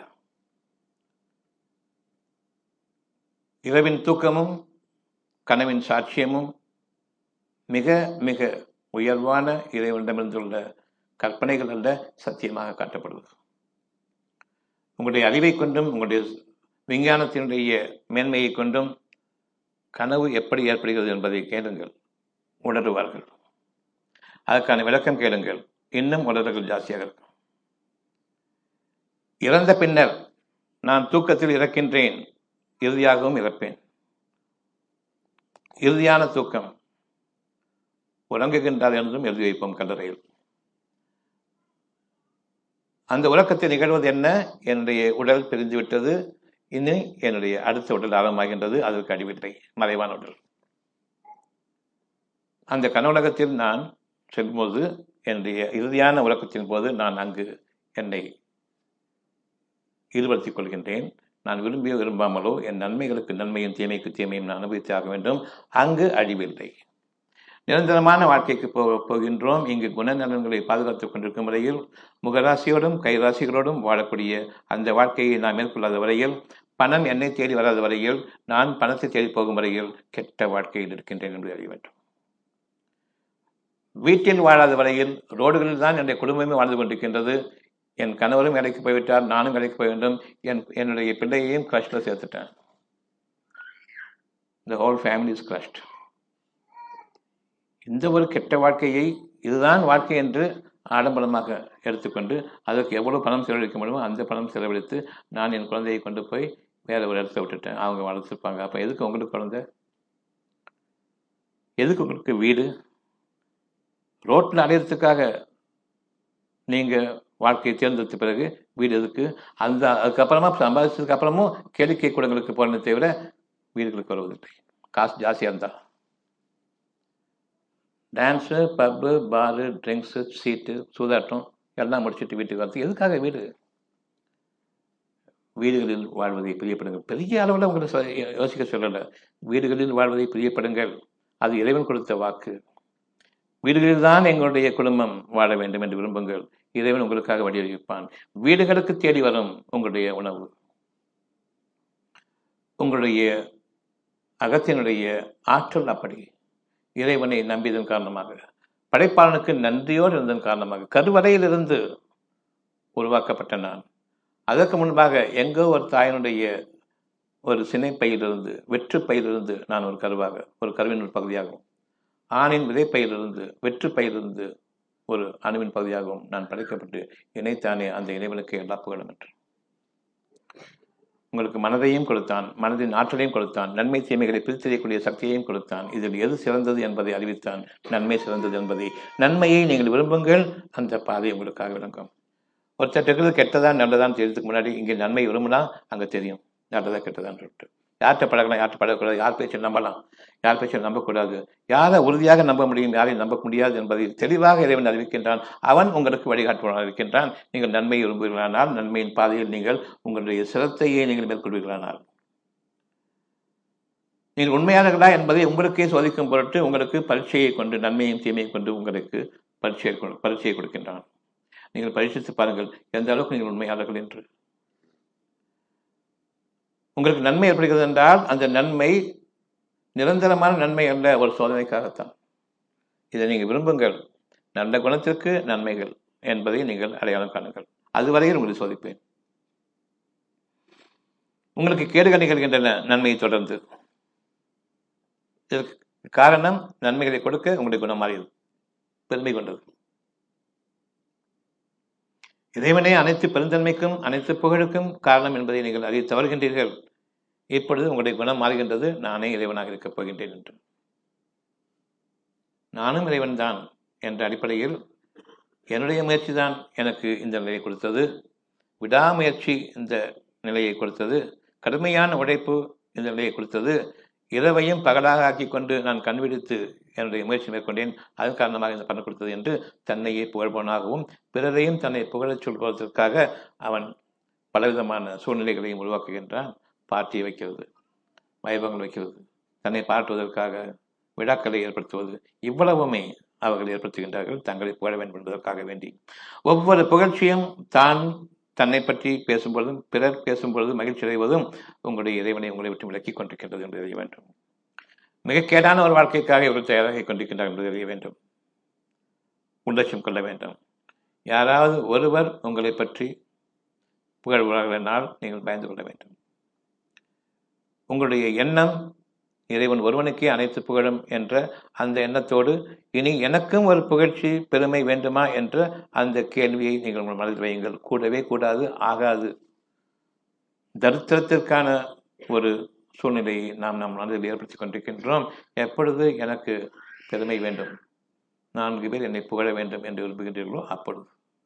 இரவின் தூக்கமும் கனவின் சாட்சியமும் மிக மிக உயர்வான இறைவனிடமிருந்துள்ள கற்பனைகள் அல்ல சத்தியமாக காட்டப்படுவது உங்களுடைய அறிவை கொண்டும் உங்களுடைய விஞ்ஞானத்தினுடைய மேன்மையை கொண்டும் கனவு எப்படி ஏற்படுகிறது என்பதை கேளுங்கள் உணருவார்கள் அதற்கான விளக்கம் கேளுங்கள் இன்னும் உணர்வுகள் ஜாஸ்தியாக இருக்கும் இறந்த பின்னர் நான் தூக்கத்தில் இறக்கின்றேன் இறுதியாகவும் இறப்பேன் இறுதியான தூக்கம் உறங்குகின்றார் என்றும் எழுதி வைப்போம் கல்லறையில் அந்த உறக்கத்தில் நிகழ்வது என்ன என்னுடைய உடல் பிரிந்துவிட்டது இனி என்னுடைய அடுத்த உடல் ஆரம்பமாகின்றது அதற்கு அடிவில்லை மறைவான உடல் அந்த கனவுலகத்தில் நான் செல்லும்போது என்னுடைய இறுதியான உறக்கத்தின் போது நான் அங்கு என்னை ஈடுபடுத்திக் கொள்கின்றேன் நான் விரும்பியோ விரும்பாமலோ என் நன்மைகளுக்கு நன்மையும் தீமைக்கு தீமையும் நான் அனுபவித்தாக வேண்டும் அங்கு அழிவில்லை நிரந்தரமான வாழ்க்கைக்கு போ போகின்றோம் இங்கு குணநலன்களை பாதுகாத்துக் கொண்டிருக்கும் வரையில் முகராசியோடும் கைராசிகளோடும் வாழக்கூடிய அந்த வாழ்க்கையை நான் மேற்கொள்ளாத வரையில் பணம் என்னை தேடி வராத வரையில் நான் பணத்தை தேடி போகும் வரையில் கெட்ட வாழ்க்கையில் இருக்கின்றேன் என்று அறிய வேண்டும் வீட்டில் வாழாத வரையில் ரோடுகளில் தான் என்னுடைய குடும்பமே வாழ்ந்து கொண்டிருக்கின்றது என் கணவரும் வேலைக்கு போய்விட்டார் நானும் வேலைக்கு போய் வேண்டும் என் என்னுடைய பிள்ளையையும் கிரஷ்டில் சேர்த்துட்டேன் the whole family is crushed இந்த ஒரு கெட்ட வாழ்க்கையை இதுதான் வாழ்க்கை என்று ஆடம்பரமாக எடுத்துக்கொண்டு அதற்கு எவ்வளவு பணம் செலவழிக்க முடியுமோ அந்த பணம் செலவழித்து நான் என் குழந்தையை கொண்டு போய் வேற ஒரு இடத்துல விட்டுட்டேன் அவங்க வளர்த்துருப்பாங்க அப்போ எதுக்கு உங்களுக்கு குழந்தை எதுக்கு உங்களுக்கு வீடு ரோட்டில் அடையிறதுக்காக நீங்கள் வாழ்க்கையை தேர்ந்தெடுத்த பிறகு வீடு எதுக்கு அந்த அதுக்கப்புறமா சம்பாதிச்சதுக்கு அப்புறமும் கேளிக்கை கூடங்களுக்கு போகிறத தவிர வீடுகளுக்கு வருவதில்லை காசு ஜாஸ்தியாக இருந்தால் டான்ஸு பப்பு பாரு ட்ரிங்க்ஸு சீட்டு சூதாட்டம் எல்லாம் முடிச்சுட்டு வீட்டுக்கு வரது எதுக்காக வீடு வீடுகளில் வாழ்வதை பிரியப்படுங்கள் பெரிய அளவில் உங்களை சொ- யோசிக்க சொல்லலை வீடுகளில் வாழ்வதை பிரியப்படுங்கள் அது இறைவன் கொடுத்த வாக்கு வீடுகளில் தான் எங்களுடைய குடும்பம் வாழ வேண்டும் என்று விரும்புங்கள் இறைவன் உங்களுக்காக வழிவகுப்பான் வீடுகளுக்கு தேடி வரும் உங்களுடைய உணவு உங்களுடைய அகத்தினுடைய ஆற்றல் அப்படி இறைவனை நம்பியதன் காரணமாக படைப்பாளனுக்கு நன்றியோடு இருந்ததன் காரணமாக கருவறையிலிருந்து உருவாக்கப்பட்ட நான் அதற்கு முன்பாக எங்கோ ஒரு தாயினுடைய ஒரு சினைப்பையிலிருந்து வெற்று பையிலிருந்து நான் ஒரு கருவாக ஒரு கருவின் ஒரு பகுதியாகவும் ஆணின் விதைப்பையிலிருந்து வெற்று பையிலிருந்து ஒரு அணுவின் பகுதியாகவும் நான் படைக்கப்பட்டு இணைத்தானே அந்த இறைவனுக்கு எல்லா புகழும் என்று உங்களுக்கு மனதையும் கொடுத்தான் மனதின் ஆற்றலையும் கொடுத்தான் நன்மை தீமைகளை பிரித்தறியக்கூடிய சக்தியையும் கொடுத்தான் இதில் எது சிறந்தது என்பதை அறிவித்தான் நன்மை சிறந்தது என்பதை நன்மையை நீங்கள் விரும்புங்கள் அந்த பாதை உங்களுக்காக விளங்கும் ஒருத்தர் இருக்கிறது கெட்டதான் நல்லதான் தெரியறதுக்கு முன்னாடி இங்கே நன்மை விரும்பினா அங்கே தெரியும் நல்லதா கெட்டதான்னு சொல்லிட்டு யார்கிட்ட பழகலாம் யார்கிட்ட பழகக்கூடாது யார் பேச்சை நம்பலாம் யார் பேச்சை நம்பக்கூடாது யாரை உறுதியாக நம்ப முடியும் யாரையும் நம்ப முடியாது என்பதை தெளிவாக இறைவன் அறிவிக்கின்றான் அவன் உங்களுக்கு வழிகாட்டுவனாக இருக்கின்றான் நீங்கள் நன்மையை விரும்புகிறானால் நன்மையின் பாதையில் நீங்கள் உங்களுடைய சிரத்தையே நீங்கள் மேற்கொள்வீர்களானால் நீங்கள் உண்மையானர்களா என்பதை உங்களுக்கே சோதிக்கும் பொருட்டு உங்களுக்கு பரீட்சையை கொண்டு நன்மையும் தீமையும் கொண்டு உங்களுக்கு பரீட்சையை கொடு- பரீட்சையை கொடுக்கின்றான் நீங்கள் பரீட்சித்து பாருங்கள் எந்த அளவுக்கு நீங்கள் உண்மையாளர்கள் என்று உங்களுக்கு நன்மை ஏற்படுகிறது என்றால் அந்த நன்மை நிரந்தரமான நன்மை அல்ல ஒரு சோதனைக்காகத்தான் இதை நீங்கள் விரும்புங்கள் நல்ல குணத்திற்கு நன்மைகள் என்பதை நீங்கள் அடையாளம் காணுங்கள் அதுவரையில் உங்களை சோதிப்பேன் உங்களுக்கு கேடுகள் நிகழ்கின்றன நன்மையை தொடர்ந்து இதற்கு காரணம் நன்மைகளை கொடுக்க உங்களுடைய குணம் மாறியது பெருமை கொண்டது இறைவனே அனைத்து பெருந்தன்மைக்கும் அனைத்து புகழுக்கும் காரணம் என்பதை நீங்கள் அறிய தவறுகின்றீர்கள் இப்பொழுது உங்களுடைய குணம் மாறுகின்றது நானே இறைவனாக இருக்கப் போகின்றேன் என்று நானும் இறைவன்தான் என்ற அடிப்படையில் என்னுடைய முயற்சி தான் எனக்கு இந்த நிலையை கொடுத்தது விடாமுயற்சி இந்த நிலையை கொடுத்தது கடுமையான உழைப்பு இந்த நிலையை கொடுத்தது இரவையும் பகலாக ஆக்கி கொண்டு நான் கண்விழித்து என்னுடைய முயற்சி மேற்கொண்டேன் அதன் காரணமாக இந்த பலன் கொடுத்தது என்று தன்னையே புகழ்பவனாகவும் பிறரையும் தன்னை புகழச் சொல்வதற்காக அவன் பலவிதமான சூழ்நிலைகளையும் உருவாக்குகின்றான் பார்ட்டியை வைக்கிறது வைபவங்கள் வைக்கிறது தன்னை பாராட்டுவதற்காக விழாக்களை ஏற்படுத்துவது இவ்வளவுமே அவர்கள் ஏற்படுத்துகின்றார்கள் தங்களை புகழ வேண்டும் என்பதற்காக வேண்டி ஒவ்வொரு புகழ்ச்சியும் தான் தன்னை பற்றி பேசும்பொழுதும் பிறர் பேசும்பொழுது மகிழ்ச்சி அடைவதும் உங்களுடைய இறைவனை உங்களை விட்டு விலக்கிக் கொண்டிருக்கின்றது என்று அறிய வேண்டும் மிக கேடான ஒரு வாழ்க்கைக்காக இவர்கள் தயாராகிக் கொண்டிருக்கின்றார் என்று அறிய வேண்டும் உள்ளட்சம் கொள்ள வேண்டும் யாராவது ஒருவர் உங்களை பற்றி புகழ்வார்களால் நீங்கள் பயந்து கொள்ள வேண்டும் உங்களுடைய எண்ணம் இறைவன் ஒருவனுக்கே அனைத்து புகழும் என்ற அந்த எண்ணத்தோடு இனி எனக்கும் ஒரு புகழ்ச்சி பெருமை வேண்டுமா என்ற அந்த கேள்வியை நீங்கள் உங்கள் மனதில் வையுங்கள் கூடவே கூடாது ஆகாது தரித்திரத்திற்கான ஒரு சூழ்நிலையை நாம் நம் மனதில் ஏற்படுத்திக் கொண்டிருக்கின்றோம் எப்பொழுது எனக்கு பெருமை வேண்டும் நான்கு பேர் என்னை புகழ வேண்டும் என்று விரும்புகின்றீர்களோ அப்பொழுது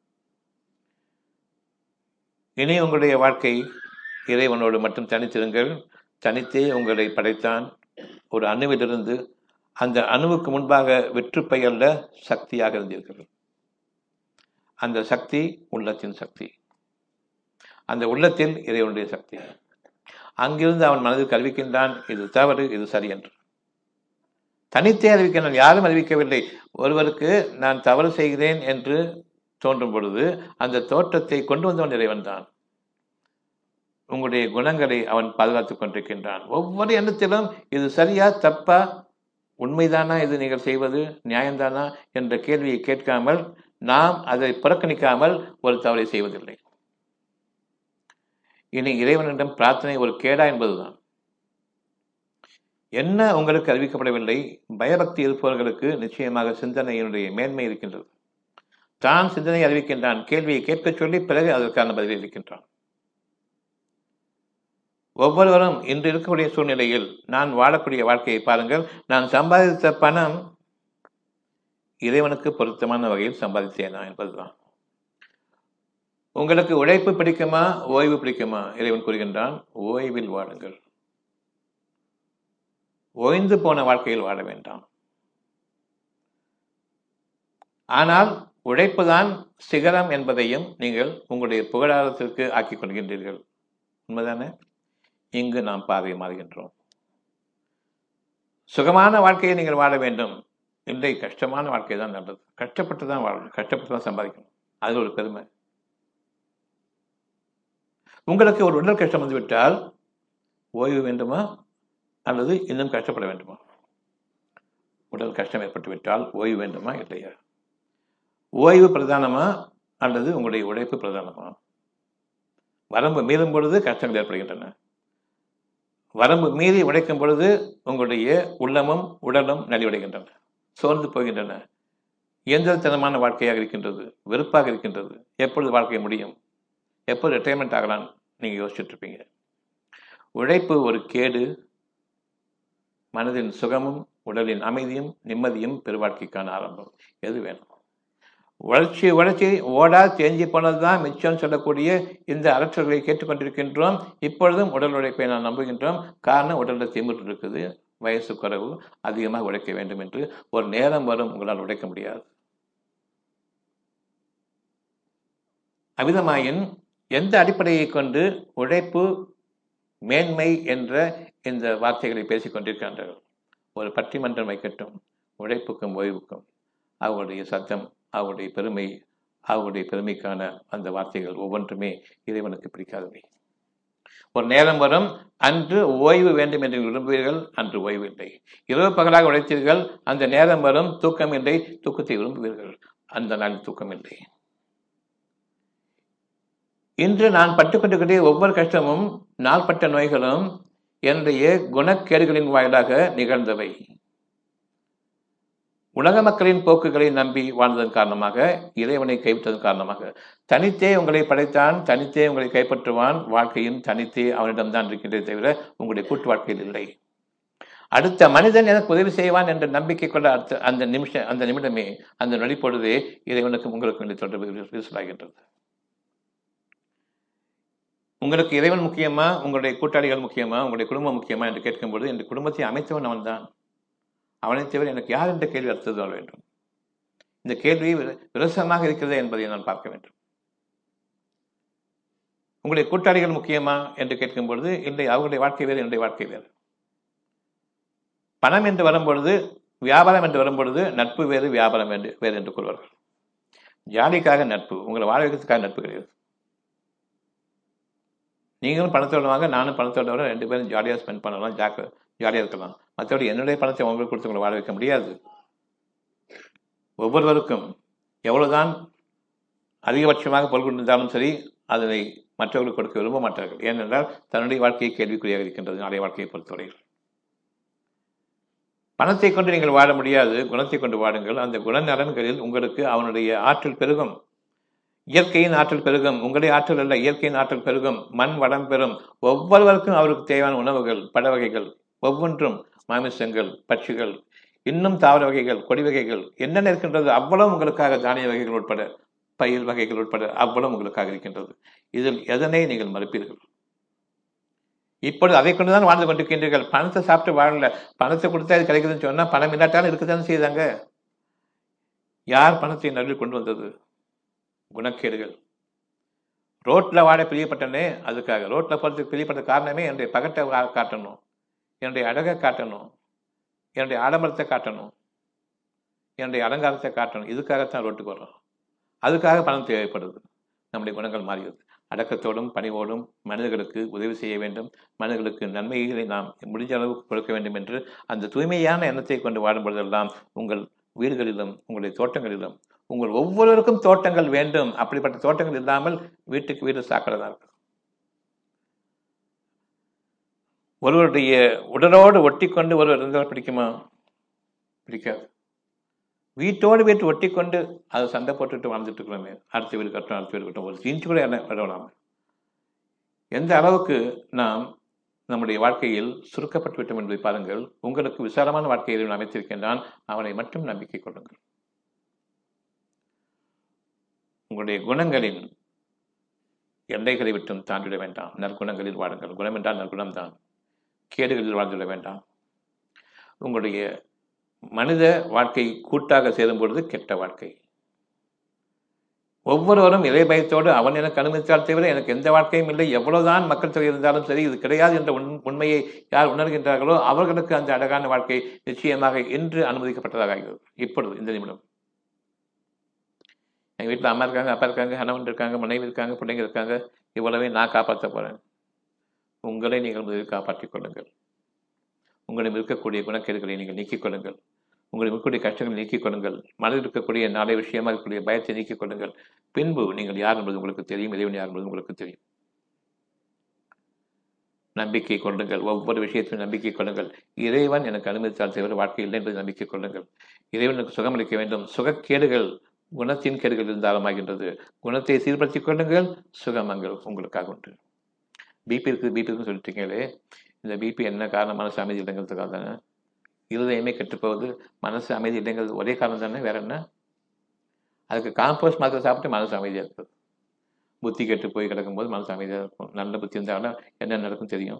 இனி உங்களுடைய வாழ்க்கை இறைவனோடு மட்டும் தனித்திருங்கள் தனித்தே உங்களை படைத்தான் ஒரு அணுவிலிருந்து அந்த அணுவுக்கு முன்பாக வெற்றுப்பை அல்ல சக்தியாக இருந்தீர்கள் அந்த சக்தி உள்ளத்தின் சக்தி அந்த உள்ளத்தில் இறைவனுடைய சக்தி அங்கிருந்து அவன் மனதில் அறிவிக்கின்றான் இது தவறு இது சரி என்று தனித்தே அறிவிக்கின்றான் யாரும் அறிவிக்கவில்லை ஒருவருக்கு நான் தவறு செய்கிறேன் என்று தோன்றும் பொழுது அந்த தோற்றத்தை கொண்டு வந்தவன் இறைவன் தான் உங்களுடைய குணங்களை அவன் பாதுகாத்துக் கொண்டிருக்கின்றான் ஒவ்வொரு எண்ணத்திலும் இது சரியா தப்பா உண்மைதானா இது நீங்கள் செய்வது நியாயம்தானா என்ற கேள்வியை கேட்காமல் நாம் அதை புறக்கணிக்காமல் ஒரு தவறை செய்வதில்லை இனி இறைவனிடம் பிரார்த்தனை ஒரு கேடா என்பதுதான் என்ன உங்களுக்கு அறிவிக்கப்படவில்லை பயபக்தி இருப்பவர்களுக்கு நிச்சயமாக சிந்தனையினுடைய மேன்மை இருக்கின்றது தான் சிந்தனை அறிவிக்கின்றான் கேள்வியை கேட்கச் சொல்லி பிறகு அதற்கான பதிலை இருக்கின்றான் ஒவ்வொருவரும் இன்று இருக்கக்கூடிய சூழ்நிலையில் நான் வாழக்கூடிய வாழ்க்கையை பாருங்கள் நான் சம்பாதித்த பணம் இறைவனுக்கு பொருத்தமான வகையில் சம்பாதித்தேனா என்பதுதான் உங்களுக்கு உழைப்பு பிடிக்குமா ஓய்வு பிடிக்குமா இறைவன் கூறுகின்றான் ஓய்வில் வாழுங்கள் ஓய்ந்து போன வாழ்க்கையில் வாழ வேண்டாம் ஆனால் உழைப்புதான் சிகரம் என்பதையும் நீங்கள் உங்களுடைய புகழாரத்திற்கு ஆக்கிக் கொள்கின்றீர்கள் உண்மைதானே இங்கு நாம் பார்வை மாறுகின்றோம் சுகமான வாழ்க்கையை நீங்கள் வாழ வேண்டும் இல்லை கஷ்டமான வாழ்க்கை தான் நல்லது கஷ்டப்பட்டு தான் வாழணும் கஷ்டப்பட்டு தான் சம்பாதிக்கணும் அது ஒரு பெருமை உங்களுக்கு ஒரு உடல் கஷ்டம் வந்துவிட்டால் ஓய்வு வேண்டுமா அல்லது இன்னும் கஷ்டப்பட வேண்டுமா உடல் கஷ்டம் ஏற்பட்டு விட்டால் ஓய்வு வேண்டுமா இல்லையா ஓய்வு பிரதானமா அல்லது உங்களுடைய உழைப்பு பிரதானமா வரம்பு மீறும் பொழுது கஷ்டங்கள் ஏற்படுகின்றன வரம்பு மீறி உழைக்கும் பொழுது உங்களுடைய உள்ளமும் உடலும் நலிவடைகின்றன சோர்ந்து போகின்றன இயந்திரத்தனமான வாழ்க்கையாக இருக்கின்றது வெறுப்பாக இருக்கின்றது எப்பொழுது வாழ்க்கை முடியும் எப்போது ரிட்டையர்மெண்ட் ஆகலாம் நீங்கள் யோசிச்சுட்டு இருப்பீங்க உழைப்பு ஒரு கேடு மனதின் சுகமும் உடலின் அமைதியும் நிம்மதியும் பெருவாழ்க்கைக்கான ஆரம்பம் எது வேணும் உழைச்சி உழைச்சி ஓடா தேஞ்சி போனது தான் மிச்சம் சொல்லக்கூடிய இந்த அலற்றல்களை கேட்டுக்கொண்டிருக்கின்றோம் இப்பொழுதும் உடல் உழைப்பை நாம் நம்புகின்றோம் காரணம் உடலில் திமிர் இருக்குது வயசு குறைவு அதிகமாக உழைக்க வேண்டும் என்று ஒரு நேரம் வரும் உங்களால் உழைக்க முடியாது அவிதமாயின் எந்த அடிப்படையை கொண்டு உழைப்பு மேன்மை என்ற இந்த வார்த்தைகளை பேசிக் கொண்டிருக்கின்றார்கள் ஒரு பட்டிமன்றம் வைக்கட்டும் உழைப்புக்கும் ஓய்வுக்கும் அவருடைய சத்தம் அவருடைய பெருமை அவருடைய பெருமைக்கான அந்த வார்த்தைகள் ஒவ்வொன்றுமே இறைவனுக்கு பிடிக்காதவை ஒரு நேரம் வரும் அன்று ஓய்வு வேண்டும் என்று விரும்புவீர்கள் அன்று ஓய்வு இல்லை இரவு பகலாக உழைத்தீர்கள் அந்த நேரம் வரும் தூக்கம் இல்லை தூக்கத்தை விரும்புவீர்கள் அந்த நாள் தூக்கம் இல்லை இன்று நான் பட்டுக்கொண்டிருக்கிற ஒவ்வொரு கஷ்டமும் நாள்பட்ட நோய்களும் என்னுடைய குணக்கேடுகளின் வாயிலாக நிகழ்ந்தவை உலக மக்களின் போக்குகளை நம்பி வாழ்ந்ததன் காரணமாக இறைவனை கைவிட்டதன் காரணமாக தனித்தே உங்களை படைத்தான் தனித்தே உங்களை கைப்பற்றுவான் வாழ்க்கையின் தனித்தே அவனிடம்தான் இருக்கின்றே தவிர உங்களுடைய கூட்டு வாழ்க்கையில் இல்லை அடுத்த மனிதன் எனக்கு உதவி செய்வான் என்ற நம்பிக்கை கொண்ட அடுத்த அந்த நிமிஷம் அந்த நிமிடமே அந்த நொடிப்பொழுதே இறைவனுக்கும் உங்களுக்கும் இடையே தொடர்பு விரிசலாகின்றது உங்களுக்கு இறைவன் முக்கியமா உங்களுடைய கூட்டாளிகள் முக்கியமா உங்களுடைய குடும்பம் முக்கியமா என்று கேட்கும்போது என் குடும்பத்தை அமைத்தவன் அவன்தான் அவனை தவிர எனக்கு யார் என்ற கேள்வி அடுத்தது வர வேண்டும் இந்த கேள்வி விரசமாக இருக்கிறதா என்பதை நான் பார்க்க வேண்டும் உங்களுடைய கூட்டாளிகள் முக்கியமா என்று கேட்கும் பொழுது இல்லை அவர்களுடைய வாழ்க்கை வேறு என்னுடைய வாழ்க்கை வேறு பணம் என்று வரும்பொழுது வியாபாரம் என்று வரும்பொழுது நட்பு வேறு வியாபாரம் வேறு வேறு என்று கூறுவார்கள் ஜாலிக்காக நட்பு உங்களை வாழ வைக்கிறதுக்காக நட்பு கிடையாது நீங்களும் பணத்தோட வாங்க நானும் பணத்தோட வர ரெண்டு பேரும் ஜாலியாக ஸ்பெண்ட் பண்ணலாம் ஜாக்க ஜாலியாக இருக்கலாம் மற்றபடி என்னுடைய பணத்தை உங்களுக்கு கொடுத்து உங்களை வாழ வைக்க முடியாது ஒவ்வொருவருக்கும் எவ்வளவுதான் அதிகபட்சமாக பொருள் கொண்டிருந்தாலும் சரி அதனை மற்றவர்களுக்கு கொடுக்க விரும்ப மாட்டார்கள் ஏனென்றால் தன்னுடைய வாழ்க்கையை கேள்விக்குறியாக இருக்கின்றது நாளைய வாழ்க்கையை பொறுத்தவரையில் பணத்தை கொண்டு நீங்கள் வாழ முடியாது குணத்தை கொண்டு வாடுங்கள் அந்த குணநலன்களில் உங்களுக்கு அவனுடைய ஆற்றல் பெருகும் இயற்கையின் ஆற்றல் பெருகும் உங்களுடைய ஆற்றல் அல்ல இயற்கையின் ஆற்றல் பெருகும் மண் வளம் பெறும் ஒவ்வொருவருக்கும் அவருக்கு தேவையான உணவுகள் பட வகைகள் ஒவ்வொன்றும் மாமிசங்கள் பட்சிகள் இன்னும் தாவர வகைகள் கொடி வகைகள் என்னென்ன இருக்கின்றது அவ்வளவு உங்களுக்காக தானிய வகைகள் உட்பட பயிர் வகைகள் உட்பட அவ்வளவு உங்களுக்காக இருக்கின்றது இதில் எதனை நீங்கள் மறுப்பீர்கள் இப்பொழுது அதை கொண்டுதான் வாழ்ந்து கொண்டிருக்கின்றீர்கள் பணத்தை சாப்பிட்டு வாழல பணத்தை கொடுத்தா இது கிடைக்குதுன்னு சொன்னா பணம் இல்லாட்டாலும் இருக்குதானே செய்தாங்க யார் பணத்தை நடுவில் கொண்டு வந்தது குணக்கேடுகள் ரோட்ல வாழ பிரியப்பட்டனே அதுக்காக ரோட்ல போறதுக்கு பிரியப்பட்ட காரணமே என்னுடைய பகட்டை காட்டணும் என்னுடைய அழகை காட்டணும் என்னுடைய ஆடம்பரத்தை காட்டணும் என்னுடைய அலங்காரத்தை காட்டணும் இதுக்காகத்தான் ரோட்டுக்கு வர்றோம் அதுக்காக பணம் தேவைப்படுது நம்முடைய குணங்கள் மாறியது அடக்கத்தோடும் பணிவோடும் மனிதர்களுக்கு உதவி செய்ய வேண்டும் மனிதர்களுக்கு நன்மைகளை நாம் முடிஞ்ச அளவுக்கு கொடுக்க வேண்டும் என்று அந்த தூய்மையான எண்ணத்தை கொண்டு வாடும் பொழுதெல்லாம் உங்கள் வீடுகளிலும் உங்களுடைய தோட்டங்களிலும் உங்கள் ஒவ்வொருவருக்கும் தோட்டங்கள் வேண்டும் அப்படிப்பட்ட தோட்டங்கள் இல்லாமல் வீட்டுக்கு வீடு சாக்கிறதா இருக்கு ஒருவருடைய உடலோடு ஒட்டி கொண்டு ஒருவர் இருந்தால் பிடிக்குமா பிடிக்காது வீட்டோடு வீட்டு ஒட்டி கொண்டு அதை சண்டை போட்டுட்டு வாழ்ந்துட்டு இருக்கிறோமே அடுத்த வீடு கட்டணும் அடுத்த வீடு கட்டணும் ஒரு இன்ச்சு கூட விடலாம் எந்த அளவுக்கு நாம் நம்முடைய வாழ்க்கையில் சுருக்கப்பட்டு விட்டோம் என்பதை பாருங்கள் உங்களுக்கு விசாலமான வாழ்க்கையை அமைத்திருக்கின்றான் அவனை மட்டும் நம்பிக்கை கொள்ளுங்கள் உங்களுடைய குணங்களின் எல்லைகளை விட்டும் தாண்டிவிட வேண்டாம் நற்குணங்களில் வாடுங்கள் குணம் என்றால் நற்குணம்தான் கேடுகளில் வாழ்ந்துவிட வேண்டாம் உங்களுடைய மனித வாழ்க்கை கூட்டாக சேரும் பொழுது கெட்ட வாழ்க்கை ஒவ்வொருவரும் இறை பயத்தோடு அவன் எனக்கு அனுமதித்தால் தவிர எனக்கு எந்த வாழ்க்கையும் இல்லை எவ்வளவுதான் மக்கள் தொகை இருந்தாலும் சரி இது கிடையாது என்ற உண் உண்மையை யார் உணர்கின்றார்களோ அவர்களுக்கு அந்த அழகான வாழ்க்கை நிச்சயமாக இன்று அனுமதிக்கப்பட்டதாக ஆகிறது இப்பொழுது இந்த நிமிடம் எங்கள் வீட்டில் அம்மா இருக்காங்க அப்பா இருக்காங்க கணவன் இருக்காங்க மனைவி இருக்காங்க பிள்ளைங்க இருக்காங்க இவ்வளவே நான் காப்பாற்ற போகிறேன் உங்களை நீங்கள் முதலில் காப்பாற்றிக் கொள்ளுங்கள் உங்களிடம் இருக்கக்கூடிய குணக்கேடுகளை நீங்கள் நீக்கிக் கொள்ளுங்கள் உங்களிடம் இருக்கக்கூடிய கஷ்டங்களை நீக்கிக் கொள்ளுங்கள் மனதில் இருக்கக்கூடிய நாளை விஷயமா இருக்கக்கூடிய பயத்தை நீக்கிக் கொள்ளுங்கள் பின்பு நீங்கள் யார் என்பது உங்களுக்கு தெரியும் இறைவன் யார் என்பது உங்களுக்கு தெரியும் நம்பிக்கை கொள்ளுங்கள் ஒவ்வொரு விஷயத்திலும் நம்பிக்கை கொள்ளுங்கள் இறைவன் எனக்கு அனுமதித்தால் தவிர வாழ்க்கை இல்லை என்பதை நம்பிக்கை கொள்ளுங்கள் இறைவனுக்கு சுகமளிக்க வேண்டும் சுகக்கேடுகள் குணத்தின் கேடுகள் இருந்தாலும் ஆகின்றது குணத்தை சீர்படுத்திக் கொள்ளுங்கள் சுகமங்கள் உங்களுக்காக உண்டு பிபி இருக்குது பிபி இருக்குன்னு சொல்லிட்டீங்களே இந்த பிபி என்ன காரணம் மனசு அமைதி இல்லைங்கிறதுக்காக தானே இருதயமே கெட்டுப்போகுது மனசு அமைதி இல்லைங்கிறது ஒரே காரணம் தானே வேற என்ன அதுக்கு காம்போஸ்ட் மாத்திரை சாப்பிட்டு மனசு அமைதியாக இருக்குது புத்தி கெட்டு போய் கிடக்கும்போது மனசு அமைதியாக இருக்கும் நல்ல புத்தி இருந்தாலும் என்ன நடக்கும் தெரியும்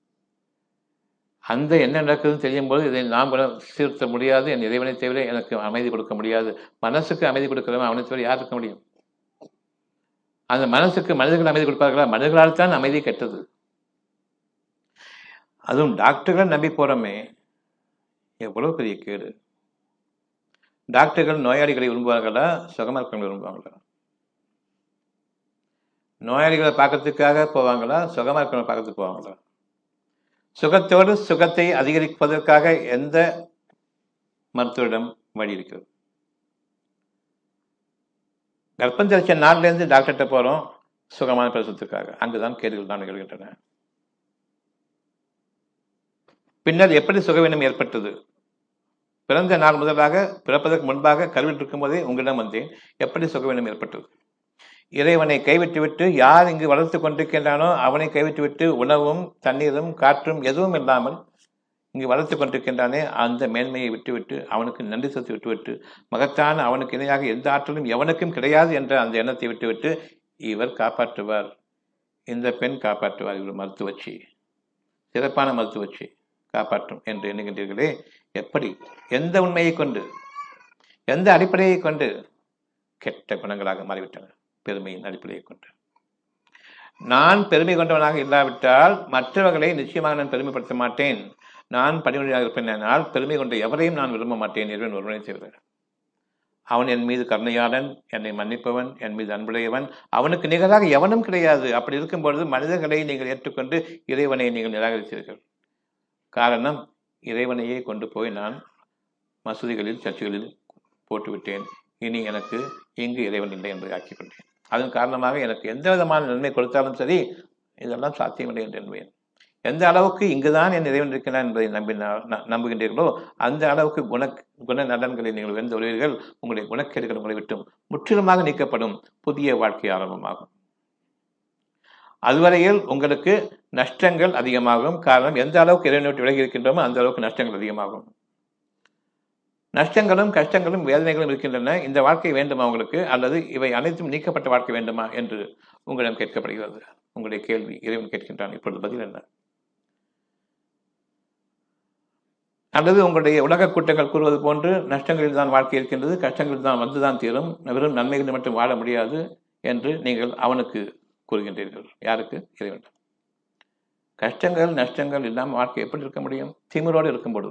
அந்த என்ன நடக்குதுன்னு தெரியும் போது இதை நாம் கூட சீர்த்த முடியாது என் இறைவனை தவிர எனக்கு அமைதி கொடுக்க முடியாது மனசுக்கு அமைதி கொடுக்கிறவன் அவனை தவிர யார் இருக்க முடியும் அந்த மனசுக்கு மனிதர்கள் அமைதி கொடுப்பார்களா மனிதர்களால் தான் அமைதி கெட்டது அதுவும் டாக்டர்கள் நம்பி போறோமே எவ்வளவு பெரிய கேடு டாக்டர்கள் நோயாளிகளை விரும்புவார்களா சுகமா இருக்கவங்களை விரும்புவாங்களா நோயாளிகளை பார்க்கறதுக்காக போவாங்களா சுகமா இருக்கவங்களை பார்க்கறதுக்கு போவாங்களா சுகத்தோடு சுகத்தை அதிகரிப்பதற்காக எந்த மருத்துவரிடம் வழி இருக்கிறது கர்ப்பம் தெரிச்ச நாள்லேருந்து டாக்டர்கிட்ட போகிறோம் சுகமான பிரசவத்துக்காக அங்குதான் கேடுகள் தான் நிகழ்கின்றன பின்னர் எப்படி சுகவீனம் ஏற்பட்டது பிறந்த நாள் முதலாக பிறப்பதற்கு முன்பாக கல்வியில் இருக்கும்போதே உங்களிடம் வந்தேன் எப்படி சுகவீனம் ஏற்பட்டது இறைவனை கைவிட்டுவிட்டு யார் இங்கு வளர்த்து கொண்டிருக்கின்றானோ அவனை கைவிட்டுவிட்டு உணவும் தண்ணீரும் காற்றும் எதுவும் இல்லாமல் இங்கு வளர்த்து கொண்டிருக்கின்றானே அந்த மேன்மையை விட்டுவிட்டு அவனுக்கு நன்றி செலுத்தி விட்டுவிட்டு மகத்தான அவனுக்கு இணையாக எந்த ஆற்றலும் எவனுக்கும் கிடையாது என்ற அந்த எண்ணத்தை விட்டுவிட்டு இவர் காப்பாற்றுவார் இந்த பெண் காப்பாற்றுவார் இவர் மருத்துவச்சி சிறப்பான மருத்துவச்சி காப்பாற்றும் என்று எண்ணுகின்றீர்களே எப்படி எந்த உண்மையை கொண்டு எந்த அடிப்படையை கொண்டு கெட்ட குணங்களாக மாறிவிட்டன பெருமையின் அடிப்படையை கொண்டு நான் பெருமை கொண்டவனாக இல்லாவிட்டால் மற்றவர்களை நிச்சயமாக நான் பெருமைப்படுத்த மாட்டேன் நான் பணிமொழியாக இருப்பேனால் பெருமை கொண்ட எவரையும் நான் விரும்ப மாட்டேன் இறைவன் ஒருவனை தவிர அவன் என் மீது கருணையாளன் என்னை மன்னிப்பவன் என் மீது அன்புடையவன் அவனுக்கு நிகராக எவனும் கிடையாது அப்படி இருக்கும் பொழுது மனிதர்களை நீங்கள் ஏற்றுக்கொண்டு இறைவனை நீங்கள் நிராகரித்தீர்கள் காரணம் இறைவனையே கொண்டு போய் நான் மசூதிகளில் சர்ச்சுகளில் போட்டுவிட்டேன் இனி எனக்கு இங்கு இறைவன் இல்லை என்பதை ஆக்கிக் கொண்டேன் அதன் காரணமாக எனக்கு எந்த விதமான நன்மை கொடுத்தாலும் சரி இதெல்லாம் சாத்தியமில்லை என்று என்பேன் எந்த அளவுக்கு இங்குதான் என் இறைவன் இருக்கிறான் என்பதை நம்பினால் நம்புகின்றீர்களோ அந்த அளவுக்கு குண குண நலன்களை நீங்கள் வென்று வருவீர்கள் உங்களுடைய குணக்கேடுகள் உங்களை விட்டும் முற்றிலுமாக நீக்கப்படும் புதிய வாழ்க்கை ஆரம்பமாகும் அதுவரையில் உங்களுக்கு நஷ்டங்கள் அதிகமாகும் காரணம் எந்த அளவுக்கு இறைவனை விட்டு விலகி இருக்கின்றோமோ அந்த அளவுக்கு நஷ்டங்கள் அதிகமாகும் நஷ்டங்களும் கஷ்டங்களும் வேதனைகளும் இருக்கின்றன இந்த வாழ்க்கை வேண்டுமா உங்களுக்கு அல்லது இவை அனைத்தும் நீக்கப்பட்ட வாழ்க்கை வேண்டுமா என்று உங்களிடம் கேட்கப்படுகிறது உங்களுடைய கேள்வி இறைவன் கேட்கின்றான் இப்பொழுது பதில் என்ன அல்லது உங்களுடைய உலக கூட்டங்கள் கூறுவது போன்று நஷ்டங்களில் தான் வாழ்க்கை இருக்கின்றது கஷ்டங்களில் தான் வந்துதான் தீரும் வெறும் நன்மைகளில் மட்டும் வாழ முடியாது என்று நீங்கள் அவனுக்கு கூறுகின்றீர்கள் யாருக்கு இறைவன் கஷ்டங்கள் நஷ்டங்கள் இல்லாமல் வாழ்க்கை எப்படி இருக்க முடியும் திமிரோடு இருக்கும் பொழுது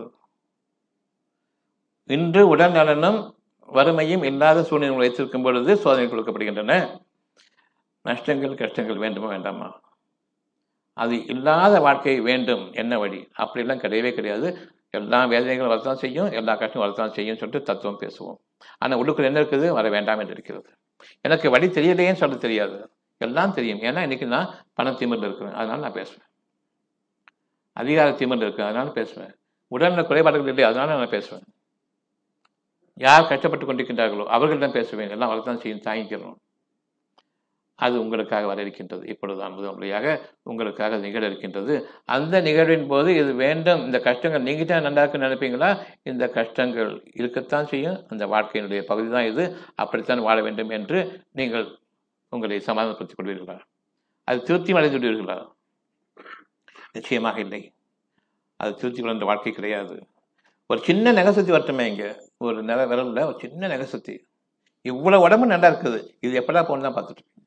இன்று உடல் நலனும் வறுமையும் இல்லாத சூழ்நிலை வைத்திருக்கும் பொழுது சோதனை கொடுக்கப்படுகின்றன நஷ்டங்கள் கஷ்டங்கள் வேண்டுமா வேண்டாமா அது இல்லாத வாழ்க்கை வேண்டும் என்ன வழி அப்படிலாம் கிடையவே கிடையாது எல்லா வேதனைகளும் வரத்தான் செய்யும் எல்லா கஷ்டமும் வரத்தான் செய்யும் சொல்லிட்டு தத்துவம் பேசுவோம் ஆனால் உள்ளுக்குள் என்ன இருக்குது வர வேண்டாம் என்று இருக்கிறது எனக்கு வழி தெரியலையேன்னு சொல்ல தெரியாது எல்லாம் தெரியும் ஏன்னா இன்னைக்கு நான் பண திமிரில் இருக்கிறேன் அதனால நான் பேசுவேன் அதிகார திமிரில் இருக்கேன் அதனால பேசுவேன் உடல்நல குறைபாடுகள் இல்லை அதனால நான் பேசுவேன் யார் கஷ்டப்பட்டு கொண்டிருக்கின்றார்களோ அவர்களிடம் பேசுவேன் எல்லாம் வரத்தான் செய்யும் தாங்கிக்கிறோம் அது உங்களுக்காக வர இருக்கின்றது இப்பொழுதுதான் முதல் முறையாக உங்களுக்காக நிகழ இருக்கின்றது அந்த நிகழ்வின் போது இது வேண்டும் இந்த கஷ்டங்கள் நீங்கிட்டா நல்லா இருக்குன்னு நினைப்பீங்களா இந்த கஷ்டங்கள் இருக்கத்தான் செய்யும் அந்த வாழ்க்கையினுடைய பகுதி தான் இது அப்படித்தான் வாழ வேண்டும் என்று நீங்கள் உங்களை சமாதானப்படுத்திக் கொள்வீர்களா அது திருப்தி அடைந்து விடுவீர்களா நிச்சயமாக இல்லை அது திருப்தி கொண்ட வாழ்க்கை கிடையாது ஒரு சின்ன நெகசக்தி வரட்டுமே இங்கே ஒரு நில விரல்ல ஒரு சின்ன நெகசக்தி இவ்வளவு உடம்பு நல்லா இருக்குது இது எப்படா போன்னு தான் பார்த்துட்டு இருக்கேன்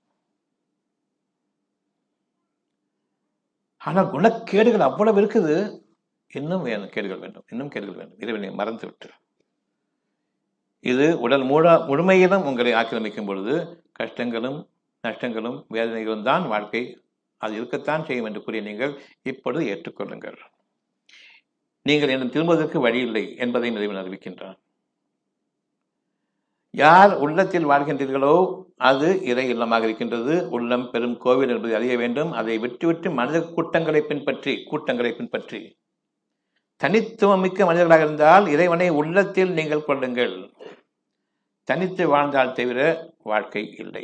ஆனால் குணக்கேடுகள் அவ்வளவு இருக்குது இன்னும் வேணும் கேடுகள் வேண்டும் இன்னும் கேடுகள் வேண்டும் இறைவனை மறந்து விட்டு இது உடல் மூட முழுமையிலும் உங்களை ஆக்கிரமிக்கும் பொழுது கஷ்டங்களும் நஷ்டங்களும் வேதனைகளும் தான் வாழ்க்கை அது இருக்கத்தான் செய்யும் என்று கூறிய நீங்கள் இப்பொழுது ஏற்றுக்கொள்ளுங்கள் நீங்கள் என்னும் திரும்புவதற்கு வழி இல்லை என்பதையும் இறைவன் அறிவிக்கின்றான் யார் உள்ளத்தில் வாழ்கின்றீர்களோ அது இறை இல்லமாக இருக்கின்றது உள்ளம் பெரும் கோவில் என்பதை அறிய வேண்டும் அதை விட்டுவிட்டு மனித கூட்டங்களை பின்பற்றி கூட்டங்களை பின்பற்றி தனித்துவம் மிக்க மனிதர்களாக இருந்தால் இறைவனை உள்ளத்தில் நீங்கள் கொள்ளுங்கள் தனித்து வாழ்ந்தால் தவிர வாழ்க்கை இல்லை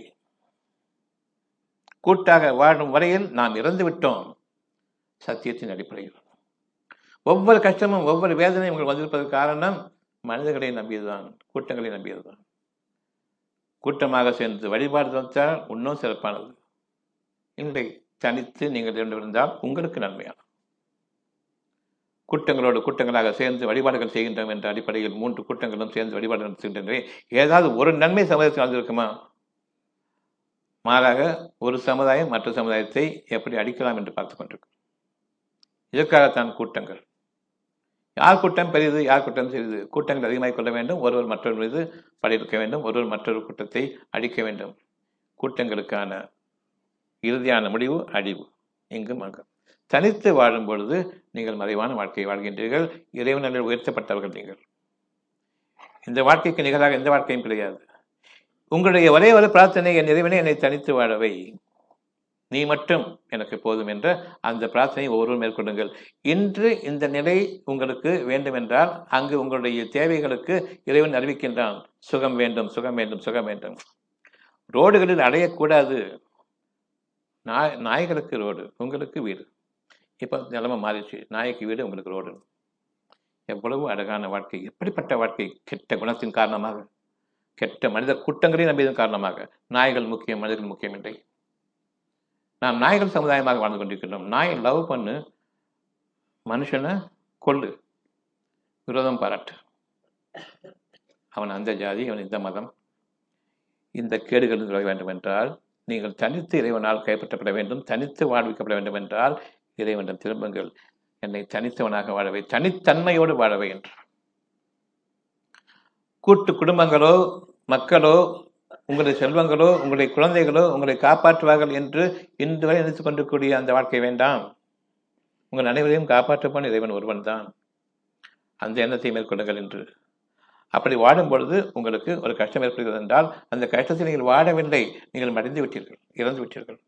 கூட்டாக வாழும் வரையில் நாம் இறந்து விட்டோம் சத்தியத்தின் அடிப்படையில் ஒவ்வொரு கஷ்டமும் ஒவ்வொரு வேதனையும் உங்களுக்கு வந்திருப்பதற்கு காரணம் மனிதர்களை நம்பியதுதான் கூட்டங்களை நம்பியதுதான் கூட்டமாக சேர்ந்து வழிபாடு தந்தால் இன்னும் சிறப்பானது இல்லை தனித்து நீங்கள் இரண்டு இருந்தால் உங்களுக்கு நன்மையான கூட்டங்களோடு கூட்டங்களாக சேர்ந்து வழிபாடுகள் செய்கின்றோம் என்ற அடிப்படையில் மூன்று கூட்டங்களும் சேர்ந்து வழிபாடு நடத்துகின்றனவே ஏதாவது ஒரு நன்மை சமுதாயத்தில் வந்திருக்குமா மாறாக ஒரு சமுதாயம் மற்ற சமுதாயத்தை எப்படி அடிக்கலாம் என்று பார்த்துக் கொண்டிருக்கும் இதற்காகத்தான் கூட்டங்கள் யார் கூட்டம் பெரியது யார் கூட்டம் சிறிது கூட்டங்கள் அதிகமாக கொள்ள வேண்டும் ஒருவர் மற்றொரு மீது படையெடுக்க வேண்டும் ஒருவர் மற்றொரு கூட்டத்தை அடிக்க வேண்டும் கூட்டங்களுக்கான இறுதியான முடிவு அழிவு இங்கும் அங்கும் தனித்து வாழும் பொழுது நீங்கள் மறைவான வாழ்க்கையை வாழ்கின்றீர்கள் இறைவனில் உயர்த்தப்பட்டவர்கள் நீங்கள் இந்த வாழ்க்கைக்கு நிகராக எந்த வாழ்க்கையும் கிடையாது உங்களுடைய ஒரே ஒரு பிரார்த்தனை என் இறைவனை என்னை தனித்து வாழவை நீ மட்டும் எனக்கு போதும் என்ற அந்த பிரார்த்தனை ஒவ்வொருவரும் மேற்கொள்ளுங்கள் இன்று இந்த நிலை உங்களுக்கு வேண்டும் என்றால் அங்கு உங்களுடைய தேவைகளுக்கு இறைவன் அறிவிக்கின்றான் சுகம் வேண்டும் சுகம் வேண்டும் சுகம் வேண்டும் ரோடுகளில் அடையக்கூடாது நாய் நாய்களுக்கு ரோடு உங்களுக்கு வீடு இப்போ நிலைமை மாறிடுச்சு நாய்க்கு வீடு உங்களுக்கு ரோடு எவ்வளவு அழகான வாழ்க்கை எப்படிப்பட்ட வாழ்க்கை கெட்ட குணத்தின் காரணமாக கெட்ட மனித கூட்டங்களையும் நம்பியதன் காரணமாக நாய்கள் முக்கியம் மனிதர்கள் முக்கியம் இல்லை நாம் நாய்கள் சமுதாயமாக வாழ்ந்து கொண்டிருக்கின்றோம் நாய் லவ் பண்ணு மனுஷனை கொள்ளு விரோதம் பாராட்டு அவன் அந்த ஜாதி அவன் இந்த மதம் இந்த கேடுகள் விலக வேண்டும் என்றால் நீங்கள் தனித்து இறைவனால் கைப்பற்றப்பட வேண்டும் தனித்து வாழ்விக்கப்பட வேண்டும் என்றால் இறைவனிடம் திரும்புங்கள் என்னை தனித்தவனாக வாழவை தனித்தன்மையோடு வாழவை என்று கூட்டு குடும்பங்களோ மக்களோ உங்களுடைய செல்வங்களோ உங்களுடைய குழந்தைகளோ உங்களை காப்பாற்றுவார்கள் என்று இன்று வரை நினைத்துக் கொண்டிருக்கக்கூடிய அந்த வாழ்க்கை வேண்டாம் உங்கள் அனைவரையும் காப்பாற்றுப்பான் இறைவன் ஒருவன் தான் அந்த எண்ணத்தை மேற்கொள்ளுங்கள் என்று அப்படி வாடும் பொழுது உங்களுக்கு ஒரு கஷ்டம் ஏற்படுகிறது என்றால் அந்த கஷ்டத்தில் நீங்கள் வாடவில்லை நீங்கள் மடிந்து விட்டீர்கள் இறந்து விட்டீர்கள்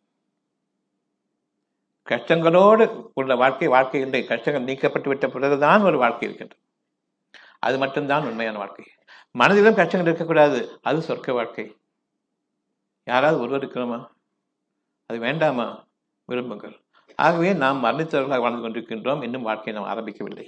கஷ்டங்களோடு உள்ள வாழ்க்கை வாழ்க்கை இல்லை கஷ்டங்கள் நீக்கப்பட்டு விட்ட பிறகுதான் ஒரு வாழ்க்கை இருக்கின்றது அது மட்டும்தான் உண்மையான வாழ்க்கை மனதிலும் கஷ்டங்கள் இருக்கக்கூடாது அது சொர்க்க வாழ்க்கை யாராவது ஒருவர் இருக்கிறோமா அது வேண்டாமா விரும்புங்கள் ஆகவே நாம் மரணித்தவர்களாக வாழ்ந்து கொண்டிருக்கின்றோம் இன்னும் வாழ்க்கையை நாம் ஆரம்பிக்கவில்லை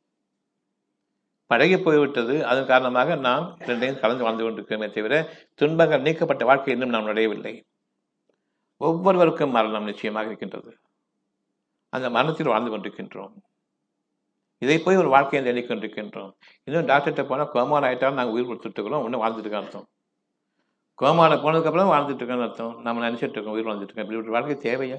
பழகி போய்விட்டது அதன் காரணமாக நாம் இரண்டையும் கலந்து வாழ்ந்து கொண்டிருக்கிறோமே தவிர துன்பங்கள் நீக்கப்பட்ட வாழ்க்கை இன்னும் நாம் நுழையவில்லை ஒவ்வொருவருக்கும் மரணம் நிச்சயமாக இருக்கின்றது அந்த மரணத்தில் வாழ்ந்து கொண்டிருக்கின்றோம் இதை போய் ஒரு வாழ்க்கையை எண்ணிக்கொண்டிருக்கின்றோம் இன்னும் டாக்டர்கிட்ட போனால் கோமான் ஆகிட்டாலும் நாங்கள் உயிர் கொடுத்துட்டு இருக்கிறோம் ஒன்றும் வாழ்ந்துட்டு இருக்கோம் அர்த்தம் கோமாவில் போனதுக்கப்புறம் வாழ்ந்துட்டு இருக்கோம்னு அர்த்தம் நம்ம நினைச்சிட்டு இருக்கோம் உயிர் வாழ்ந்துட்டு இருக்கோம் இப்படி ஒரு வாழ்க்கை தேவையா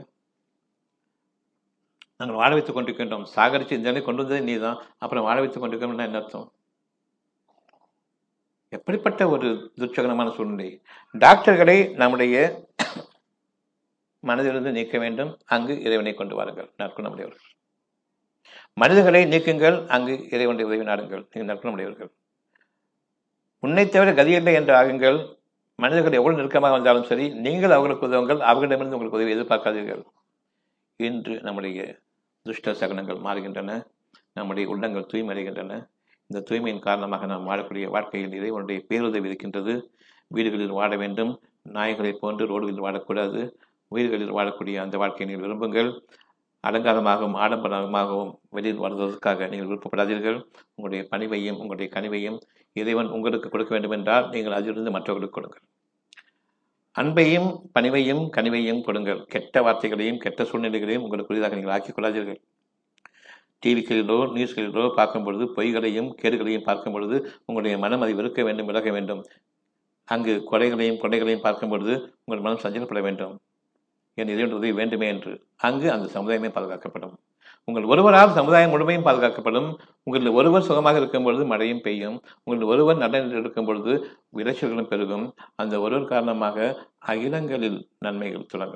நாங்கள் வாழ வைத்துக் கொண்டிருக்கின்றோம் சாகரிச்சு இந்த நிலை கொண்டு வந்ததே நீ தான் அப்புறம் வாழ வைத்துக் கொண்டிருக்கோம்னா என்ன அர்த்தம் எப்படிப்பட்ட ஒரு துச்சகனமான சூழ்நிலை டாக்டர்களை நம்முடைய மனதிலிருந்து நீக்க வேண்டும் அங்கு இறைவனை கொண்டு வாருங்கள் நற்குணமுடையவர்கள் மனிதர்களை நீக்குங்கள் அங்கு இறைவனுடைய உதவி நாடுங்கள் நீங்கள் நற்குணமுடையவர்கள் உன்னை தவிர கதியில்லை என்று ஆகுங்கள் மனிதர்கள் எவ்வளவு நெருக்கமாக வந்தாலும் சரி நீங்கள் அவர்களுக்கு உதவுங்கள் அவர்களிடமிருந்து உங்களுக்கு உதவி எதிர்பார்க்காதீர்கள் இன்று நம்முடைய துஷ்ட சகனங்கள் மாறுகின்றன நம்முடைய உள்ளங்கள் தூய்மையடைகின்றன இந்த தூய்மையின் காரணமாக நாம் வாழக்கூடிய வாழ்க்கையில் இறைவனுடைய பேருதவி இருக்கின்றது வீடுகளில் வாழ வேண்டும் நாய்களைப் போன்று ரோடுகளில் வாழக்கூடாது வீடுகளில் வாழக்கூடிய அந்த வாழ்க்கையை நீங்கள் விரும்புங்கள் அலங்காரமாகவும் ஆடம்பரமாகவும் வெளியில் வாழ்வதற்காக நீங்கள் விருப்பப்படாதீர்கள் உங்களுடைய பணிவையும் உங்களுடைய கனிவையும் இறைவன் உங்களுக்கு கொடுக்க வேண்டும் என்றால் நீங்கள் அதிலிருந்து மற்றவர்களுக்கு கொடுங்கள் அன்பையும் பணிவையும் கனிவையும் கொடுங்கள் கெட்ட வார்த்தைகளையும் கெட்ட சூழ்நிலைகளையும் உங்களுக்குரியதாக நீங்கள் ஆக்கிக் கொள்ளாதீர்கள் டிவிகளிலோ நியூஸ்களிலோ பார்க்கும் பொழுது பொய்களையும் கேடுகளையும் பார்க்கும் பொழுது உங்களுடைய மனம் அதை வெறுக்க வேண்டும் விலக வேண்டும் அங்கு கொலைகளையும் கொலைகளையும் பார்க்கும் பொழுது உங்கள் மனம் சஞ்சலப்பட வேண்டும் என் இறைவன் உதவி வேண்டுமே என்று அங்கு அந்த சமுதாயமே பாதுகாக்கப்படும் உங்கள் ஒருவரால் சமுதாயம் முழுமையும் பாதுகாக்கப்படும் உங்களில் ஒருவர் சுகமாக இருக்கும் பொழுது மழையும் பெய்யும் உங்களில் ஒருவர் நலனில் இருக்கும் பொழுது விளைச்சல்களும் பெருகும் அந்த ஒருவர் காரணமாக அகிலங்களில் நன்மைகள் தொடங்கும்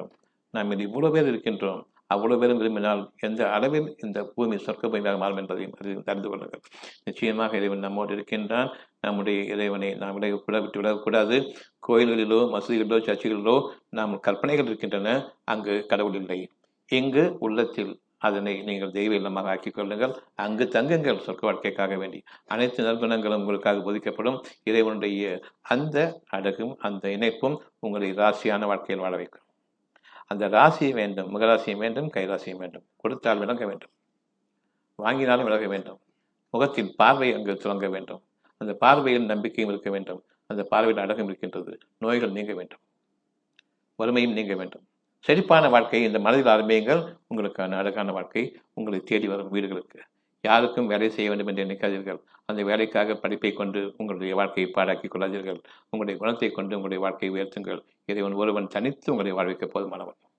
நாம் இது இவ்வளவு பேர் இருக்கின்றோம் அவ்வளவு பேரும் விரும்பினால் எந்த அளவில் இந்த பூமி சொர்க்க பூமியாக மாறும் என்பதையும் அறிந்து அறிந்து கொள்ளுங்கள் நிச்சயமாக இறைவன் நம்மோடு இருக்கின்றான் நம்முடைய இறைவனை நாம் விலக விட விட்டு விலகக்கூடாது கோயில்களிலோ மசூதிகளிலோ சர்ச்சுகளிலோ நாம் கற்பனைகள் இருக்கின்றன அங்கு கடவுள் இல்லை இங்கு உள்ளத்தில் அதனை நீங்கள் தெய்வ இல்லமாக ஆக்கிக் கொள்ளுங்கள் அங்கு தங்குங்கள் சொர்க்க வாழ்க்கைக்காக வேண்டி அனைத்து நற்குணங்களும் உங்களுக்காக போதிக்கப்படும் இறைவனுடைய அந்த அழகும் அந்த இணைப்பும் உங்களை ராசியான வாழ்க்கையில் வாழ வைக்கும் அந்த ராசியை வேண்டும் முகராசியும் வேண்டும் கைராசியும் வேண்டும் கொடுத்தால் விளங்க வேண்டும் வாங்கினாலும் விலக வேண்டும் முகத்தில் பார்வை அங்கு துவங்க வேண்டும் அந்த பார்வையில் நம்பிக்கையும் இருக்க வேண்டும் அந்த பார்வையில் அழகும் இருக்கின்றது நோய்கள் நீங்க வேண்டும் வறுமையும் நீங்க வேண்டும் செழிப்பான வாழ்க்கை இந்த மனதில் ஆரம்பியுங்கள் உங்களுக்கான அழகான வாழ்க்கை உங்களை தேடி வரும் வீடுகளுக்கு யாருக்கும் வேலை செய்ய வேண்டும் என்று நினைக்காதீர்கள் அந்த வேலைக்காக படிப்பை கொண்டு உங்களுடைய வாழ்க்கையை பாடாக்கிக் கொள்ளாதீர்கள் உங்களுடைய குணத்தை கொண்டு உங்களுடைய வாழ்க்கையை உயர்த்துங்கள் இறைவன் ஒருவன் தனித்து உங்களை வாழ்விக்க போதுமானவன்